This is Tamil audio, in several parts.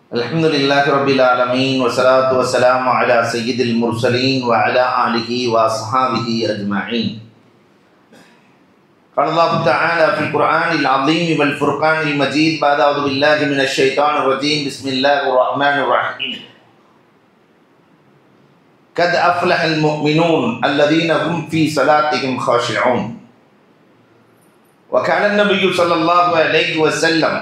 الحمد لله رب العالمين والصلاة والسلام على سيد المرسلين وعلى آله وأصحابه أجمعين قال الله تعالى في القرآن العظيم والفرقان المجيد بعد أعوذ بالله من الشيطان الرجيم بسم الله الرحمن الرحيم قد أفلح المؤمنون الذين هم في صلاتهم خاشعون وكان النبي صلى الله عليه وسلم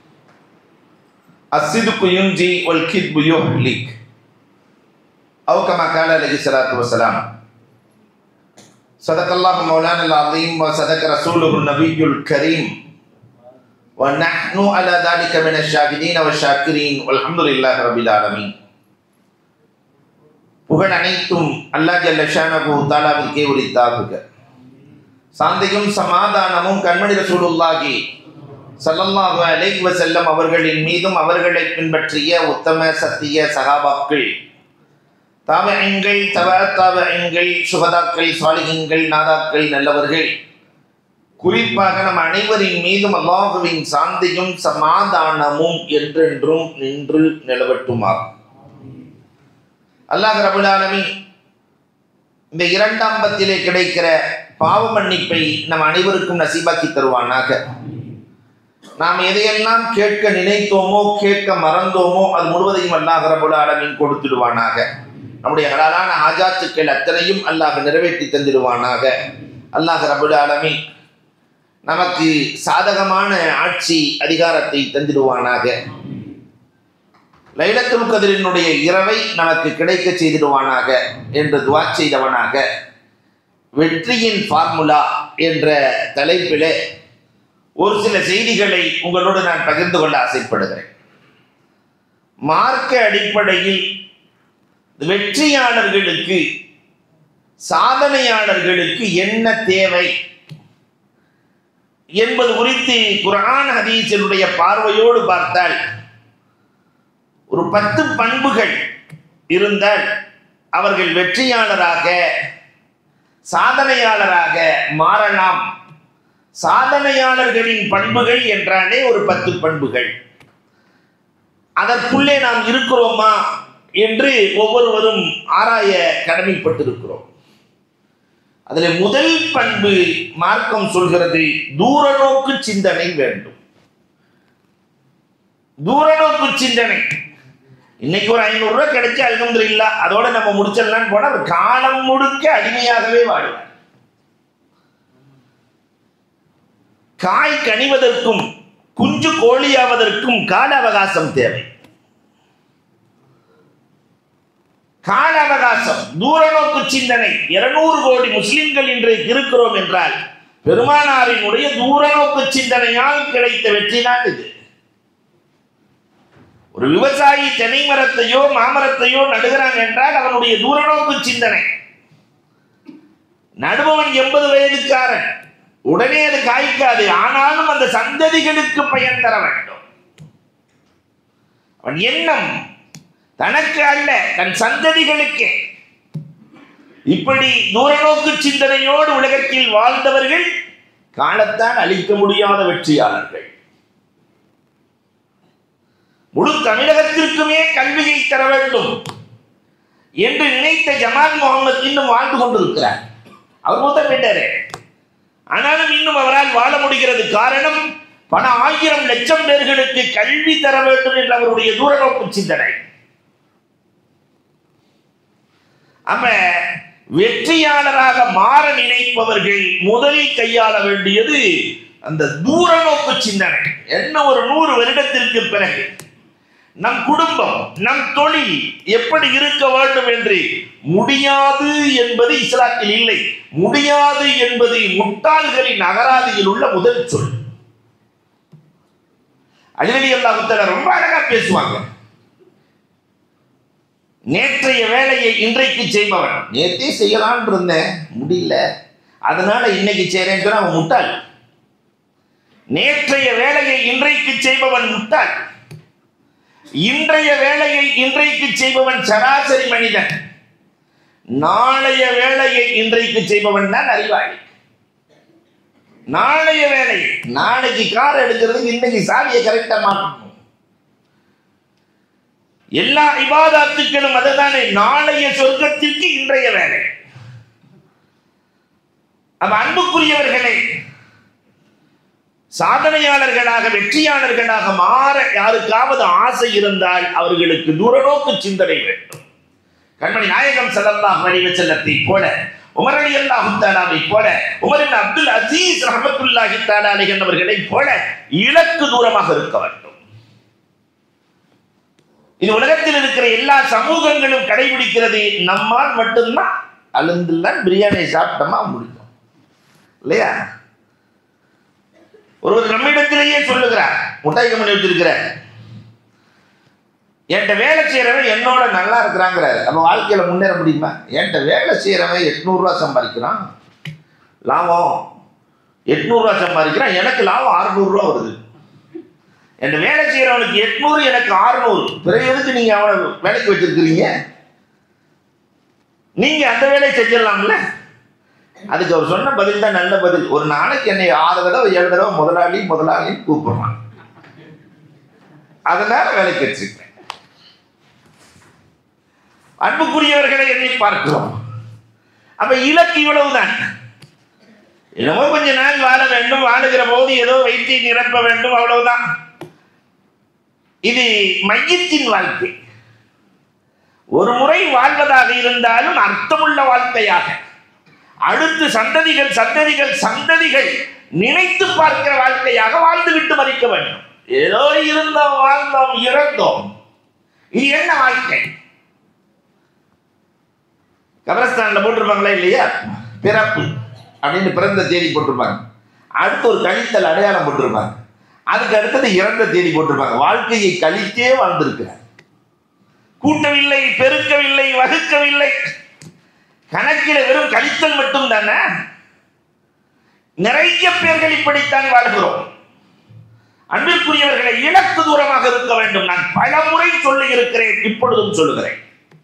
الصدق ينجي والكذب يهلك أو كما قال عليه الصلاة والسلام صدق الله مولانا العظيم وصدق رسوله النبي الكريم ونحن على ذلك من الشاهدين والشاكرين والحمد لله رب العالمين புகழ் அனைத்தும் அல்லா ஜல்லஷானகு தாலாவிற்கே உரித்தாகுக சாந்தியும் சமாதானமும் கண்மணி ரசூலுல்லாஹி சல்லல்லாஹு அலைஹி வஸல்லம் அவர்களின் மீதும் அவர்களை பின்பற்றிய உத்தம சத்திய சகாபாக்கள் தாபகங்கள் தவ தாபகங்கள் சுகதாக்கள் சாலிகங்கள் நாதாக்கள் நல்லவர்கள் குறிப்பாக நம் அனைவரின் மீதும் அல்லாஹுவின் சாந்தியும் சமாதானமும் என்றென்றும் நின்று நிலவட்டுமாகும் அல்லாஹ் ரபுல் ஆலமீன் இந்த இரண்டாம் பத்திலே கிடைக்கிற பாவ மன்னிப்பை நம் அனைவருக்கும் நசீபாக்கி தருவானாக நாம் எதையெல்லாம் கேட்க நினைத்தோமோ கேட்க மறந்தோமோ அது முழுவதையும் அல்லாஹ் ரபுல் ஆலமீன் கொடுத்துடுவானாக நம்முடைய ஹலாலான ஆஜாத்துக்கள் அத்தனையும் அல்லாஹ் நிறைவேற்றி தந்திடுவானாக அல்லாஹ் ரபுல் ஆலமீன் நமக்கு சாதகமான ஆட்சி அதிகாரத்தை தந்திடுவானாக லைலத்துல் கதிரினுடைய இரவை நமக்கு கிடைக்க செய்திடுவானாக என்று துவா செய்தவனாக வெற்றியின் ஃபார்முலா என்ற தலைப்பிலே ஒரு சில செய்திகளை உங்களோடு நான் பகிர்ந்து கொள்ள ஆசைப்படுகிறேன் மார்க்க அடிப்படையில் வெற்றியாளர்களுக்கு சாதனையாளர்களுக்கு என்ன தேவை என்பது குறித்து குரான் ஹதீஸினுடைய பார்வையோடு பார்த்தால் ஒரு பத்து பண்புகள் இருந்தால் அவர்கள் வெற்றியாளராக சாதனையாளராக மாறலாம் சாதனையாளர்களின் பண்புகள் என்றாலே ஒரு பத்து பண்புகள் அதற்குள்ளே நாம் இருக்கிறோமா என்று ஒவ்வொருவரும் ஆராய கடமைப்பட்டிருக்கிறோம் அதில் முதல் பண்பு மார்க்கம் சொல்கிறது தூரநோக்கு சிந்தனை வேண்டும் தூரநோக்கு சிந்தனை இன்னைக்கு ஒரு ஐநூறு ரூபாய் கிடைச்சு அல்கம்து இல்லா அதோட நம்ம முடிச்சிடலாம்னு போனா அவர் காலம் முழுக்க அடிமையாகவே வாழ்வார் காய் கனிவதற்கும் குஞ்சு கோழியாவதற்கும் கால அவகாசம் தேவை கால அவகாசம் தூரநோக்கு சிந்தனை இருநூறு கோடி முஸ்லிம்கள் இன்றைக்கு இருக்கிறோம் என்றால் பெருமானாரினுடைய தூரநோக்கு சிந்தனையால் கிடைத்த வெற்றி தான் இது ஒரு விவசாயி தென்னை மரத்தையோ மாமரத்தையோ நடுகிறான் என்றால் அவனுடைய தூரநோக்கு சிந்தனை நடுபவன் எண்பது வயதுக்காரன் உடனே அது காய்க்காது ஆனாலும் அந்த சந்ததிகளுக்கு பயன் தர வேண்டும் அவன் எண்ணம் தனக்கு அல்ல தன் சந்ததிகளுக்கே இப்படி தூரநோக்கு சிந்தனையோடு உலகத்தில் வாழ்ந்தவர்கள் காலத்தான் அழிக்க முடியாத வெற்றியாளர்கள் முழு தமிழகத்திற்குமே கல்வியை தர வேண்டும் என்று நினைத்த ஜமால் முகமது இன்னும் வாழ்ந்து கொண்டிருக்கிறார் அவர் மூத்த பெண்டாரு ஆனாலும் இன்னும் அவரால் வாழ முடிகிறது காரணம் பல ஆயிரம் லட்சம் பேர்களுக்கு கல்வி தர வேண்டும் என்ற அவருடைய தூரநோக்கு சிந்தனை அப்ப வெற்றியாளராக மாற நினைப்பவர்கள் முதலில் கையாள வேண்டியது அந்த தூரநோக்கு சிந்தனை என்ன ஒரு நூறு வருடத்திற்கு பிறகு நம் குடும்பம் நம் தொழில் எப்படி இருக்க வேண்டும் என்று முடியாது என்பது இஸ்லாத்தில் இல்லை முடியாது என்பது முட்டாள்களின் அகராதியில் உள்ள முதல் சொல் அலிவலி அல்லாஹுத்தல ரொம்ப அழகா பேசுவாங்க நேற்றைய வேலையை இன்றைக்கு செய்பவன் நேற்றே செய்யலான் இருந்தேன் முடியல அதனால இன்னைக்கு செய்யறேன்னு சொன்னா அவன் முட்டாள் நேற்றைய வேலையை இன்றைக்கு செய்பவன் முட்டாள் இன்றைய வேலையை இன்றைக்கு செய்பவன் சராசரி மனிதன் நாளைய வேலையை இன்றைக்கு செய்பவன் தான் அறிவாளி நாளைய வேலை நாளைக்கு கார் எடுக்கிறதுக்கு இன்னைக்கு சாவியை கரெக்டா மாட்டணும் எல்லா இபாதாத்துக்களும் அதுதானே நாளைய சொர்க்கத்திற்கு இன்றைய வேலை அப்ப அன்புக்குரியவர்களே சாதனையாளர்களாக வெற்றியாளர்களாக மாற யாருக்காவது ஆசை இருந்தால் அவர்களுக்கு தூரநோக்கு சிந்தனை வேண்டும் கண்மணி நாயகம் ஸல்லல்லாஹு அலைஹி வஸல்லத்தை போல உமர் அலி அல்லாஹு தஆலாவை போல உமர் இப்னு அப்துல் அசீஸ் ரஹ்மத்துல்லாஹி தஆலா அலைஹி என்பவர்களை போல இலக்கு தூரமாக இருக்க வேண்டும் இது உலகத்தில் இருக்கிற எல்லா சமூகங்களும் கடைபிடிக்கிறது நம்மால் மட்டும்தான் அழுந்துலாம் பிரியாணி சாப்பிட்டோமா முடிக்கும் இல்லையா ஒருவர் நம்மிடத்திலேயே சொல்லுகிறார் முட்டாய் கம்பெனி வச்சிருக்கிறார் என்கிட்ட வேலை செய்யறவன் என்னோட நல்லா இருக்கிறாங்கிறாரு அப்ப வாழ்க்கையில முன்னேற முடியுமா என்கிட்ட வேலை செய்யறவன் எட்நூறுரூவா சம்பாதிக்கிறான் லாபம் எட்நூறுரூவா சம்பாதிக்கிறான் எனக்கு லாபம் அறுநூறுவா வருது என் வேலை செய்யறவனுக்கு எட்நூறு எனக்கு அறுநூறு பிறகு எதுக்கு நீங்க அவனை வேலைக்கு வச்சிருக்கிறீங்க நீங்க அந்த வேலையை செஞ்சிடலாம்ல அதுக்கு அவர் சொன்ன பதில் தான் நல்ல பதில் ஒரு நாளைக்கு என்னை ஆறு தடவை ஏழு தடவை முதலாளி முதலாளி கூப்பிடுறான் அதனால வேலைக்கு வச்சிருக்கேன் அன்புக்குரியவர்களை எண்ணி பார்க்கிறோம் அப்ப இலக்கு இவ்வளவுதான் என்னமோ கொஞ்ச நாள் வாழ வேண்டும் வாழுகிற போது ஏதோ வைத்திய நிரப்ப வேண்டும் அவ்வளவுதான் இது மையத்தின் வாழ்க்கை ஒரு முறை வாழ்வதாக இருந்தாலும் அர்த்தமுள்ள வாழ்க்கையாக அடுத்து சந்ததிகள் சந்ததிகள் சந்ததிகள் நினைத்து பார்க்கிற வாழ்க்கையாக வாழ்ந்துவிட்டு மறிக்க வேண்டும் ஏதோ இருந்தோம் வாழ்ந்தோம் இறந்தோம் இது என்ன வாழ்க்கை கபரஸ்தான்ல போட்டிருப்பாங்களா இல்லையா பிறப்பு அப்படின்னு பிறந்த தேதி போட்டிருப்பாங்க அடுத்து ஒரு கழித்தல் அடையாளம் போட்டிருப்பாங்க அதுக்கு அடுத்தது இறந்த தேதி போட்டிருப்பாங்க வாழ்க்கையை கழித்தே வாழ்ந்திருக்கிறார் கூட்டவில்லை பெருக்கவில்லை வகுக்கவில்லை கணக்கில வெறும் கழித்தல் மட்டும் தானே நிறைய பேர்கள் இப்படித்தான் வாழ்கிறோம் அன்பிற்குரியவர்களை இலக்கு தூரமாக இருக்க வேண்டும் நான் பல முறை சொல்லி இருக்கிறேன் இப்பொழுதும் சொல்லுகிறேன்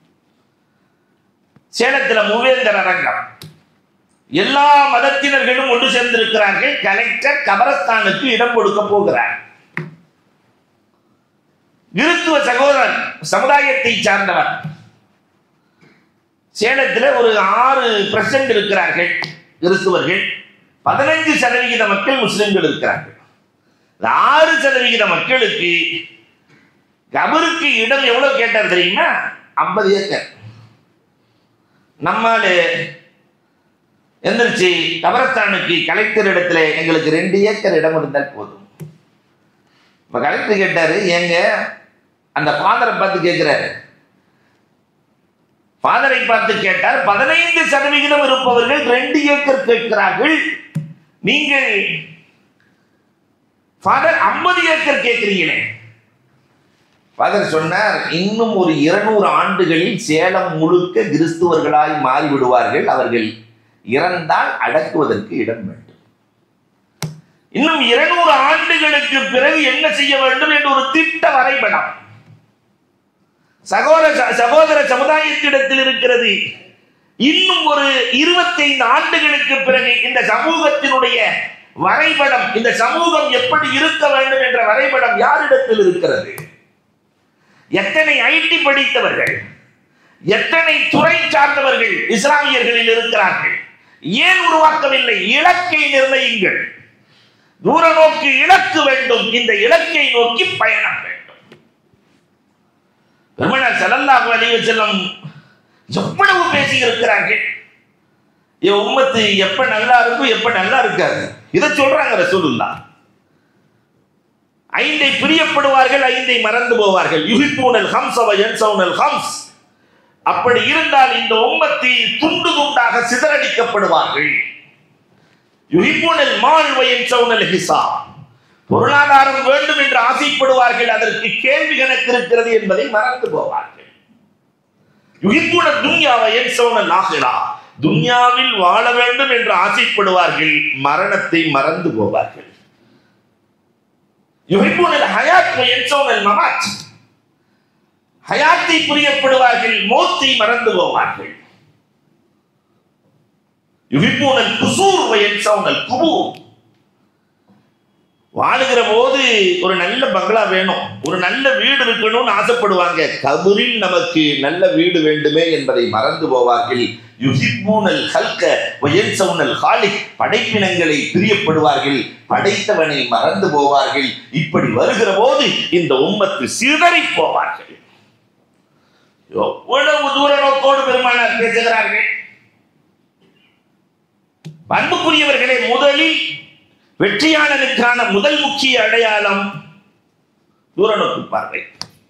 சேலத்தில் மூவேந்தர் அரங்கம் எல்லா மதத்தினர்களும் ஒன்று சேர்ந்திருக்கிறார்கள் கலெக்டர் கபரஸ்தானுக்கு இடம் கொடுக்க போகிறார் கிறித்துவ சகோதரன் சமுதாயத்தை சார்ந்தவர் சேலத்தில் ஒரு ஆறு பிரசன்ட் இருக்கிறார்கள் கிறிஸ்துவர்கள் பதினைஞ்சு சதவிகித மக்கள் முஸ்லிம்கள் இருக்கிறார்கள் இந்த ஆறு சதவிகித மக்களுக்கு கபருக்கு இடம் எவ்வளவு கேட்டார் தெரியுமா ஐம்பது ஏக்கர் நம்மால் எந்திரிச்சு கபரஸ்தானுக்கு கலெக்டர் இடத்துல எங்களுக்கு ரெண்டு ஏக்கர் இடம் இருந்தால் போதும் இப்போ கலெக்டர் கேட்டாரு ஏங்க அந்த ஃபாதரை பார்த்து கேட்கிறாரு ஃபாதரை பார்த்து கேட்டார் பதினைந்து சதவிகிதம் இருப்பவர்கள் ரெண்டு ஏக்கர் கேட்கிறார்கள் நீங்கள் ஃபாதர் ஐம்பது ஏக்கர் கேட்கிறீங்களே ஃபாதர் சொன்னார் இன்னும் ஒரு இருநூறு ஆண்டுகளில் சேலம் முழுக்க கிறிஸ்துவர்களாய் மாறிவிடுவார்கள் அவர்கள் இறந்தால் அடக்குவதற்கு இடம் வேண்டும் இன்னும் இருநூறு ஆண்டுகளுக்கு பிறகு என்ன செய்ய வேண்டும் என்று ஒரு திட்ட வரைபடம் சகோதர சகோதர சமுதாயத்திடத்தில் இருக்கிறது இன்னும் ஒரு இருபத்தைந்து ஆண்டுகளுக்கு பிறகு இந்த சமூகத்தினுடைய வரைபடம் இந்த சமூகம் எப்படி இருக்க வேண்டும் என்ற வரைபடம் யாரிடத்தில் இருக்கிறது எத்தனை ஐடி படித்தவர்கள் எத்தனை துறை சார்ந்தவர்கள் இஸ்லாமியர்களில் இருக்கிறார்கள் ஏன் உருவாக்கவில்லை இலக்கை நிர்ணயிங்கள் தூர நோக்கு இலக்கு வேண்டும் இந்த இலக்கை நோக்கி பயணம் வேண்டும் பெருமனார் ஸல்லல்லாஹு அலைஹி வஸல்லம் எவ்வளவு பேசி இருக்கிறார்கள் என் உம்மத்து எப்ப நல்லா இருக்கும் எப்ப நல்லா இருக்காது இதை சொல்றாங்க ரசூலுல்லாஹ் ஐந்தை பிரியப்படுவார்கள் ஐந்தை மறந்து போவார்கள் யுஹிப்பூனல் ஹம்ஸ வ யன்சவுனல் ஹம்ஸ் அப்படி இருந்தால் இந்த உம்மத்தி துண்டு துண்டாக சிதறடிக்கப்படுவார்கள் யுஹிப்பூனல் மால் வ யன்சவுனல் ஹிசாப் பொருளாதாரம் வேண்டும் என்று ஆசைப்படுவார்கள் அதற்கு கேள்வி கணக்கு இருக்கிறது என்பதை மறந்து போவார்கள் யுகிப்புன துன்யாவை என் சோனல் ஆகிறா துன்யாவில் வாழ வேண்டும் என்று ஆசைப்படுவார்கள் மரணத்தை மறந்து போவார்கள் யுகிப்புனல் ஹயாத் என் சோனல் மமாத் ஹயாத்தை புரியப்படுவார்கள் மோத்தை மறந்து போவார்கள் யுகிப்பூனல் குசூர் என் சோனல் குபூர் வாழுகிற போது ஒரு நல்ல பங்களா வேணும் ஒரு நல்ல வீடு இருக்கணும்னு ஆசைப்படுவாங்க கபரில் நமக்கு நல்ல வீடு வேண்டுமே என்பதை மறந்து போவார்கள் யுஹிப்பூனல் ஹல்க வயன்சவுனல் ஹாலிக் படைப்பினங்களை பிரியப்படுவார்கள் படைத்தவனை மறந்து போவார்கள் இப்படி வருகிற போது இந்த உம்மத்து சிதறி போவார்கள் எவ்வளவு தூர நோக்கோடு பெருமானார் பேசுகிறார்கள் அன்புக்குரியவர்களே முதலில் வெற்றியாளனுக்கான முதல் முக்கிய அடையாளம் தூரநோக்கு பார்வை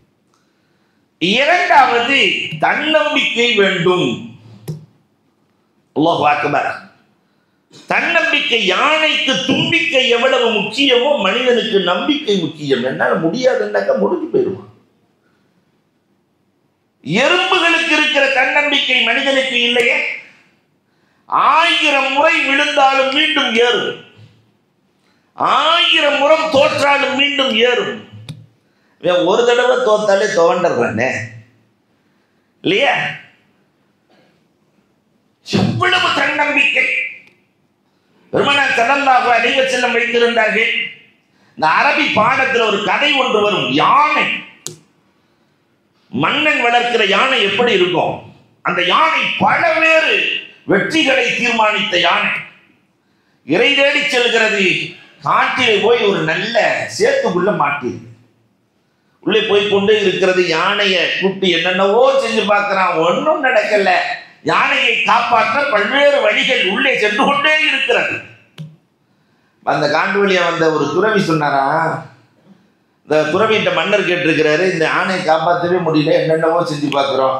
இரண்டாவது தன்னம்பிக்கை வேண்டும் அல்லாஹ் அக்பர் தன்னம்பிக்கை யானைக்கு தும்பிக்கை எவ்வளவு முக்கியமோ மனிதனுக்கு நம்பிக்கை முக்கியம் என்னால் முடியாதுன்னாக்கா முடிஞ்சு போயிடுவான் எறும்புகளுக்கு இருக்கிற தன்னம்பிக்கை மனிதனுக்கு இல்லையே ஆயிரம் முறை விழுந்தாலும் மீண்டும் ஏறும் ஆயிரம் முறம் தோற்றாலும் மீண்டும் ஏறும் இவன் ஒரு தடவை தோத்தாலே துவண்டர்றானே இல்லையா எவ்வளவு தன்னம்பிக்கை பெருமனார் செல்லல்லாக அடிவ செல்லம் வைத்திருந்தார்கள் இந்த அரபி பாடத்தில் ஒரு கதை ஒன்று வரும் யானை மன்னன் வளர்க்கிற யானை எப்படி இருக்கும் அந்த யானை பலவேறு வெற்றிகளை தீர்மானித்த யானை இறை தேடி செல்கிறது காட்டிலே போய் ஒரு நல்ல சேத்துக்குள்ள மாட்டிருக்கு உள்ளே போய் கொண்டே இருக்கிறது யானையை கூப்பிட்டு என்னென்னவோ செஞ்சு பார்க்கிறான் ஒன்றும் நடக்கல யானையை காப்பாற்ற பல்வேறு வழிகள் உள்ளே சென்று கொண்டே இருக்கிறது அந்த காண்டு வழியா வந்த ஒரு துறவி சொன்னாரா இந்த துறவிட்ட மன்னர் கேட்டிருக்கிறாரு இந்த யானையை காப்பாற்றவே முடியல என்னென்னவோ செஞ்சு பார்க்குறோம்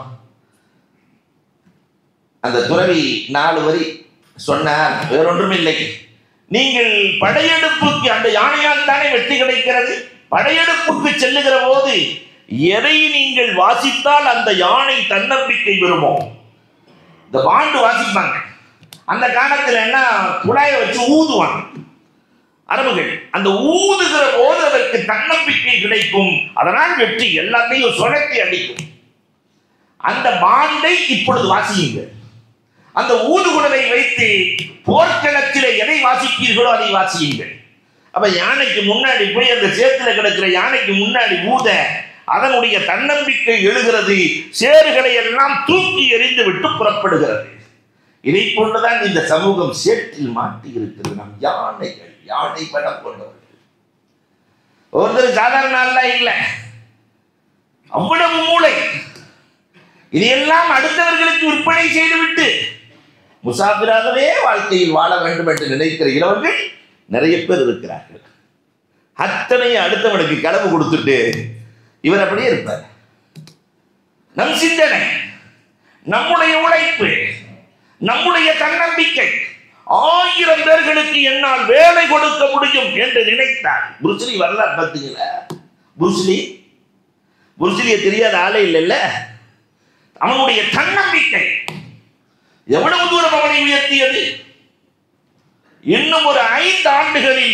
அந்த துறவி நாலு வரி சொன்னார் வேறொன்றும் இல்லை நீங்கள் படையெடுப்புக்கு அந்த யானையால் தானே வெற்றி கிடைக்கிறது படையெடுப்புக்கு செல்லுகிற போது எதை நீங்கள் வாசித்தால் அந்த யானை தன்னம்பிக்கை பெறுமோ இந்த பாண்டு வாசிப்பாங்க அந்த காலத்தில் என்ன குழாயை வச்சு ஊதுவாங்க அரபுகள் அந்த ஊதுகிற போது அதற்கு தன்னம்பிக்கை கிடைக்கும் அதனால் வெற்றி எல்லாத்தையும் சுழற்றி அடிக்கும் அந்த பாண்டை இப்பொழுது வாசியுங்கள் அந்த ஊதுகுழலை வைத்து போர்க்களத்திலே எதை வாசிப்பீர்களோ அதை வாசியுங்கள் அப்ப யானைக்கு முன்னாடி போய் அந்த சேத்துல கிடக்கிற யானைக்கு முன்னாடி ஊத அதனுடைய தன்னம்பிக்கை எழுகிறது சேறுகளை எல்லாம் தூக்கி எறிந்து விட்டு புறப்படுகிறது இதை கொண்டுதான் இந்த சமூகம் சேற்றில் மாட்டி இருக்கிறது நம் யானைகள் யானை படம் கொண்டவர்கள் ஒருத்தர் சாதாரண ஆள்ல இல்லை அவ்வளவு மூளை இதையெல்லாம் அடுத்தவர்களுக்கு விற்பனை செய்துவிட்டு முசாபிராகவே வாழ்க்கையில் வாழ வேண்டும் என்று நினைக்கிற இளவர்கள் நிறைய பேர் இருக்கிறார்கள் அத்தனை அடுத்தவனுக்கு களவு கொடுத்துட்டு இவர் அப்படியே இருப்பார் நம் சிந்தனை நம்முடைய உழைப்பு நம்முடைய தன்னம்பிக்கை ஆயிரம் பேர்களுக்கு என்னால் வேலை கொடுக்க முடியும் என்று நினைத்தார் புருஸ்லி வரலாறு பார்த்தீங்களா புருஸ்லி புருஸ்லியை தெரியாத ஆளே இல்லைல்ல அவனுடைய தன்னம்பிக்கை எவ்வளவு தூரம் அவனை உயர்த்தியது இன்னும் ஒரு ஐந்து ஆண்டுகளில்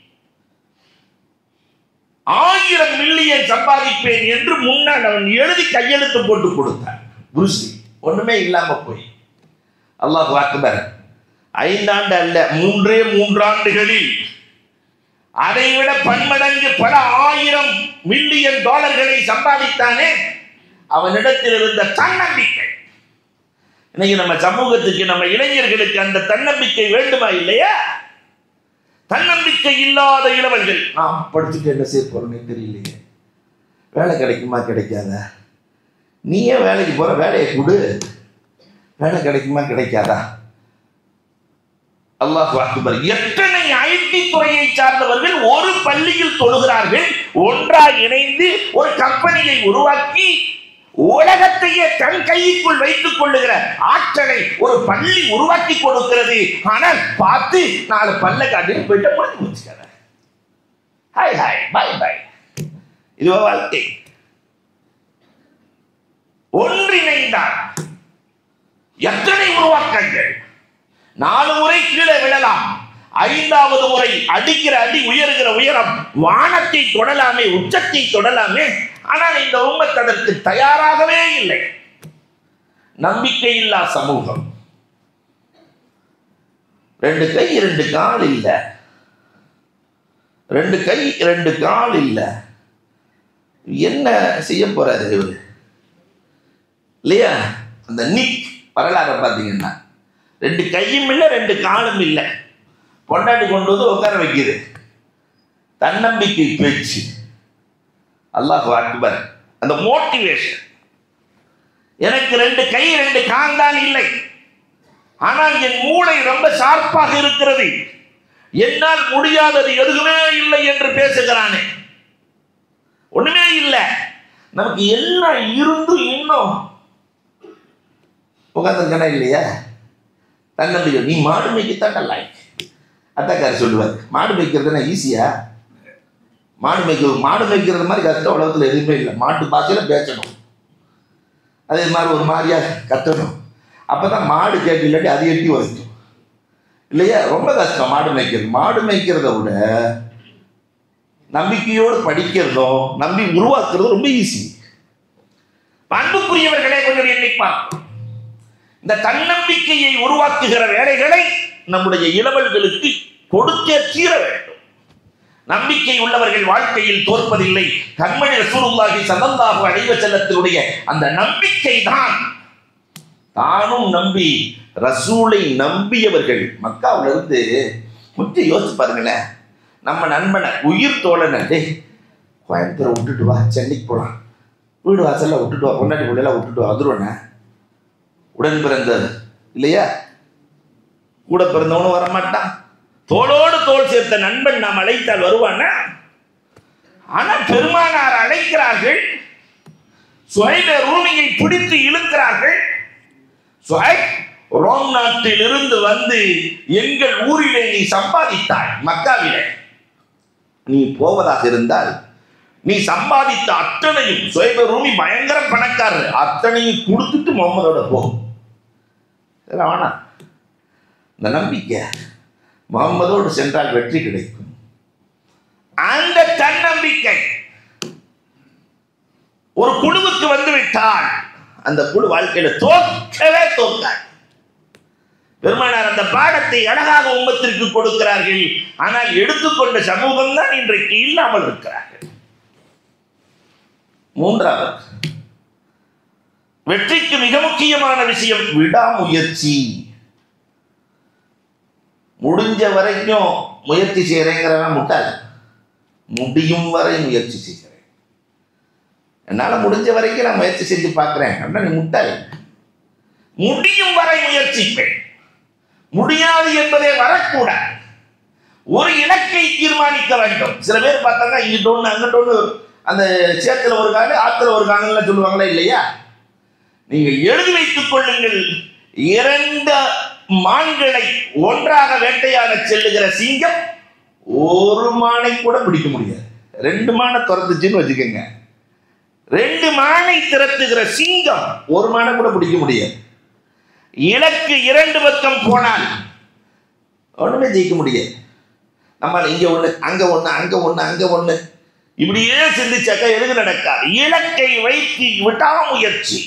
ஆயிரம் மில்லியன் சம்பாதிப்பேன் என்று முன்னால் அவன் எழுதி கையெழுத்து போட்டு கொடுத்தான் புருஸ்லி ஒண்ணுமே இல்லாம போய் அல்லாஹ் அக்பர் ஐந்தாண்டு அல்ல மூன்றே மூன்றாண்டுகளில் அதைவிட பன்மடங்கு பல ஆயிரம் மில்லியன் டாலர்களை சம்பாதித்தானே அவனிடத்தில் இருந்த தன்னம்பிக்கை இன்னைக்கு நம்ம சமூகத்துக்கு நம்ம இளைஞர்களுக்கு அந்த தன்னம்பிக்கை வேண்டுமா இல்லையா தன்னம்பிக்கை இல்லாத இளவல்கள் நாம் படிச்சுட்டு என்ன செய்ய போறோம்னே தெரியலையே வேலை கிடைக்குமா கிடைக்காதா நீயே வேலைக்கு போற வேலையை கொடு வேலை கிடைக்குமா கிடைக்காதா அல்லாஹ் அக்பர் எத்தனை ஐடி துறையை சார்ந்தவர்கள் ஒரு பள்ளியில் தொழுகிறார்கள் ஒன்றாக இணைந்து ஒரு கம்பெனியை உருவாக்கி உலகத்தையே தன் கைக்குள் வைத்துக் கொள்ளுகிற ஆற்றலை ஒரு பள்ளி உருவாக்கி கொடுக்கிறது ஆனால் பார்த்து நாலு பல்ல காட்டிட்டு போயிட்டு முடிஞ்சு வச்சுக்கிறேன் ஹாய் ஹாய் பாய் பாய் இதுவா வாழ்க்கை ஒன்றிணைந்தார் எத்தனை உருவாக்கங்கள் நாலு முறை கீழே விழலாம் ஐந்தாவது முறை அடிக்கிற அடி உயர்கிற உயரம் வானத்தை தொடலாமே உச்சத்தை தொடலாமே ஆனால் இந்த உம்மத் அதற்கு தயாராகவே இல்லை நம்பிக்கை இல்லா சமூகம் ரெண்டு கை ரெண்டு கால் இல்லை ரெண்டு கை ரெண்டு கால் இல்லை என்ன செய்ய போறாரு இவரு இல்லையா அந்த நிக் வரலாறு பார்த்தீங்கன்னா ரெண்டு கையும் இல்லை ரெண்டு காலும் இல்லை பொண்டாட்டி கொண்டு வந்து உட்கார வைக்குது தன்னம்பிக்கை பேச்சு அல்லாஹ் அக்பர் அந்த மோட்டிவேஷன் எனக்கு ரெண்டு கை ரெண்டு கால் தான் இல்லை ஆனால் என் மூளை ரொம்ப ஷார்ப்பாக இருக்கிறது என்னால் முடியாதது எதுவுமே இல்லை என்று பேசுகிறானே ஒண்ணுமே இல்லை நமக்கு எல்லாம் இருந்து இன்னும் உட்காந்துருக்கனா இல்லையா தன்னம்பிக்கை நீ மாடு மேய்க்கத்தான் லைக் அத்தாக்கார் சொல்லுவார் மாடு மேய்க்கிறதுனா ஈஸியா மாடு மேய்க்க மாடு மேய்க்கிறது மாதிரி கஷ்டம் உலகத்தில் எதுவுமே இல்லை மாட்டு பாசையில் பேசணும் அதே மாதிரி ஒரு மாதிரியா கத்தணும் அப்போ தான் மாடு கேட்டு இல்லாட்டி அது எட்டி வரைக்கும் இல்லையா ரொம்ப கஷ்டம் மாடு மேய்க்கிறது மாடு மேய்க்கிறத விட நம்பிக்கையோடு படிக்கிறதும் நம்பி உருவாக்குறதும் ரொம்ப ஈஸி அன்புக்குரியவர்களே கொஞ்சம் எண்ணி பார்ப்போம் இந்த தன்னம்பிக்கையை உருவாக்குகிற வேலைகளை நம்முடைய இளவல்களுக்கு கொடுத்தே தீர வேண்டும் நம்பிக்கை உள்ளவர்கள் வாழ்க்கையில் தோற்பதில்லை கண்மணி ரசூலுல்லாஹி ஸல்லல்லாஹு அலைஹி வஸல்லத்தினுடைய அந்த நம்பிக்கை தான் தானும் நம்பி ரசூலை நம்பியவர்கள் மக்காவுல இருந்து கொஞ்சம் யோசிச்சு பாருங்களேன் நம்ம நண்பனை உயிர் தோழனை டேய் கோயம்புத்தூரை விட்டுட்டு வா சென்னைக்கு போகலாம் வீடு வாசல்ல விட்டுட்டு வா பொண்டாட்டி பிள்ளைலாம் விட்டுட்டு வா வந்துருவேண்ணே உடன் பிறந்த இல்லையா கூட பிறந்தவனும் வரமாட்டான் தோளோடு தோள் சேர்த்த நண்பன் நாம் அழைத்தால் வருவானா ஆனா பெருமானார் அழைக்கிறார்கள் சுவைப ரூமியை பிடித்து இழுக்கிறார்கள் சுவைப் ரோம் நாட்டில் இருந்து வந்து எங்கள் ஊரிலே நீ சம்பாதித்தாய் மக்காவிலே நீ போவதாக இருந்தால் நீ சம்பாதித்த அத்தனையும் சுவைப ரூமி பயங்கர பணக்காரர் அத்தனையும் கொடுத்துட்டு முகமதோட போ இதெல்லாம் வேணாம் இந்த நம்பிக்கை முகம்மதோடு சென்றால் வெற்றி கிடைக்கும் அந்த தன்னம்பிக்கை ஒரு குழுவுக்கு வந்து விட்டால் அந்த குழு வாழ்க்கையில தோற்கவே தோற்காது பெருமானார் அந்த பாடத்தை அழகாக உம்மத்திற்கு கொடுக்கிறார்கள் ஆனால் எடுத்துக்கொண்ட சமூகம் தான் இன்றைக்கு இல்லாமல் இருக்கிறார்கள் மூன்றாவது வெற்றிக்கு மிக முக்கியமான விஷயம் விடாமுயற்சி முடிஞ்ச வரைக்கும் முயற்சி செய்கிறேங்கிறவன் முட்டாள் முடியும் வரை முயற்சி செய்கிறேன் என்னால் முடிஞ்ச வரைக்கும் நான் முயற்சி செஞ்சு பார்க்குறேன் அப்படின்னா நீ முட்டாள் முடியும் வரை முயற்சிப்பேன் முடியாது என்பதே வரக்கூடாது ஒரு இலக்கை தீர்மானிக்க வேண்டும் சில பேர் பார்த்தாங்க இங்கிட்ட ஒன்று அங்கிட்ட ஒன்று அந்த சேத்துல ஒரு காலு ஆத்துல ஒரு காலம்லாம் சொல்லுவாங்களா இல்லையா நீங்கள் எழுதி வைத்துக் கொள்ளுங்கள் இரண்டு மான்களை ஒன்றாக வேட்டையாட செல்லுகிற சிங்கம் ஒரு மானை கூட பிடிக்க முடியாது ரெண்டு மானை துரத்துச்சுன்னு வச்சுக்கோங்க ரெண்டு மானை திரட்டுகிற சிங்கம் ஒரு மானை கூட பிடிக்க முடியாது இலக்கு இரண்டு பக்கம் போனால் ஒண்ணுமே ஜெயிக்க முடியாது நம்ம இங்க ஒண்ணு அங்க ஒண்ணு அங்க ஒண்ணு அங்க ஒண்ணு இப்படியே சிந்திச்சாக்கா எதுக்கு நடக்காது இலக்கை வைத்து விடாமுயற்சி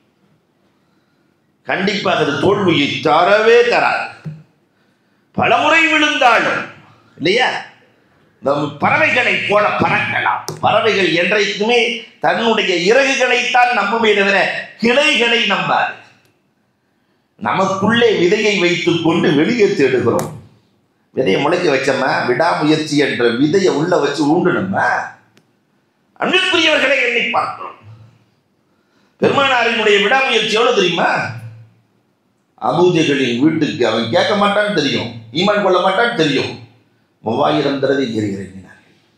கண்டிப்பாக அது தோல்வியை தரவே தராது பலமுறை விழுந்தாலும் இல்லையா நம் பறவைகளை போல பறக்கலாம் பறவைகள் என்றைக்குமே தன்னுடைய இறகுகளைத்தான் நம்புமே தவிர கிளைகளை நம்பாது நமக்குள்ளே விதையை வைத்துக் கொண்டு வெளியே தேடுகிறோம் விதையை முளைக்க வச்சோமா விடாமுயற்சி என்ற விதையை உள்ள வச்சு ஊண்டணுமா அன்பிற்குரியவர்களை எண்ணி பார்க்கிறோம் பெருமானாரினுடைய விடாமுயற்சி எவ்வளவு தெரியுமா அபூஜைகளின் வீட்டுக்கு அவன் கேட்க மாட்டான்னு தெரியும் ஈமான் கொள்ள மாட்டான்னு தெரியும் மூவாயிரம் தடவை ஏறி இறங்கினார்கள்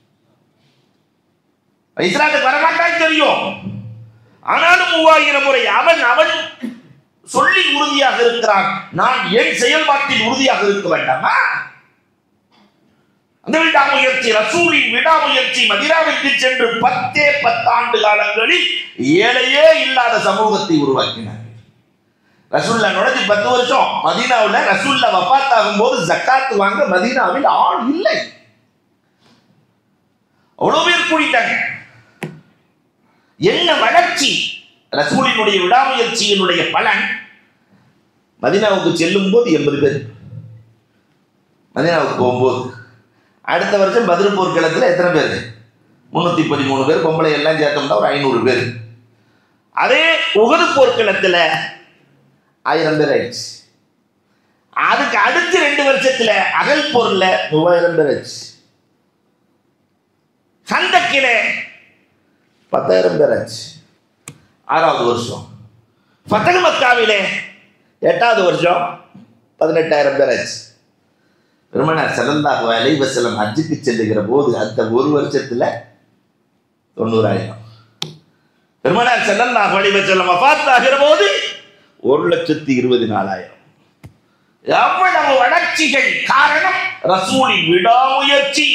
இஸ்லாத்துக்கு வரமாட்டான்னு தெரியும் ஆனாலும் மூவாயிரம் முறை அவன் அவன் சொல்லி உறுதியாக இருக்கிறான் நான் என் செயல்பாட்டில் உறுதியாக இருக்க வேண்டாமா அந்த விடாமுயற்சி ரசூலின் விடாமுயற்சி மதினாவிற்கு சென்று பத்தே பத்தாண்டு காலங்களில் ஏழையே இல்லாத சமூகத்தை உருவாக்கினார் ரசூல்லா நுழைஞ்சு பத்து வருஷம் மதீனாவுல ரசூல்லா வபாத் ஆகும்போது ஜக்காத்து வாங்க மதீனாவில் ஆள் இல்லை அவ்வளவு பேர் கூடிட்டாங்க என்ன வளர்ச்சி ரசூலினுடைய விடாமுயற்சியினுடைய பலன் மதீனாவுக்கு செல்லும் போது எண்பது பேர் மதீனாவுக்கு போகும்போது அடுத்த வருஷம் பதில் போர்க்களத்தில் எத்தனை பேர் முந்நூற்றி பதிமூணு பேர் பொம்பளை எல்லாம் சேர்த்தோம்னா ஒரு ஐநூறு பேர் அதே உகது போர்க்களத்தில் ஆயிரம் பேர் ஆயிடுச்சு அதுக்கு அடுத்த ரெண்டு வருஷத்துல அகல் போர்ல மூவாயிரம் பேர் ஆச்சு சந்தக்கில பத்தாயிரம் பேர் ஆச்சு ஆறாவது வருஷம் ஃபத்தக மக்காவிலே எட்டாவது வருஷம் பதினெட்டாயிரம் பேர் ஆச்சு பெருமனார் செல்லல்லாஹு அலைஹி வஸல்லம் ஹஜ்ஜுக்கு செல்லுகிற போது அந்த ஒரு வருஷத்துல தொண்ணூறாயிரம் பெருமனார் செல்லல்லாஹு அலைஹி வஸல்லம் வஃபாத் ஆகிற போது ஒரு லட்சத்தி இருபது நாலாயிரம் எவ்வளவு வளர்ச்சிகள் காரணம் ரசூலின் விடாமுயற்சி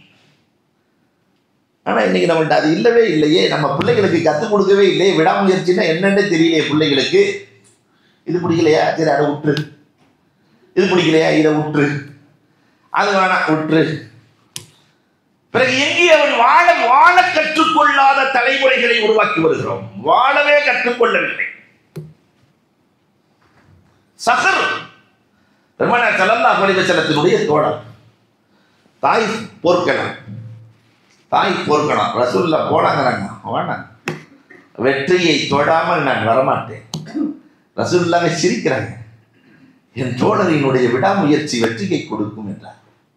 ஆனா இன்னைக்கு நம்மள்ட்ட அது இல்லவே இல்லையே நம்ம பிள்ளைகளுக்கு கற்றுக் கொடுக்கவே இல்லையே விடாமுயற்சின்னா என்னன்னு தெரியலையே பிள்ளைகளுக்கு இது பிடிக்கலையா சரி அதை விட்டுரு இது பிடிக்கலையா இதை விட்டுரு அது வேணாம் விட்டுரு பிறகு எங்கே அவன் வாழ வாழ கற்றுக்கொள்ளாத தலைமுறைகளை உருவாக்கி வருகிறோம் வாழவே கற்றுக்கொள்ளவில்லை சஹர் பெருமானார் சல்லல்லா பரிவச்சனத்தினுடைய தோழர் தாய் போர்க்களம் தாய் போர்க்களம் ரசூல்லா போனாங்கிறாங்க வேணாம் வெற்றியை தொடாமல் நான் வரமாட்டேன் ரசூல்லாவை சிரிக்கிறாங்க என் தோழரினுடைய விடாமுயற்சி வெற்றியை கொடுக்கும் என்றார்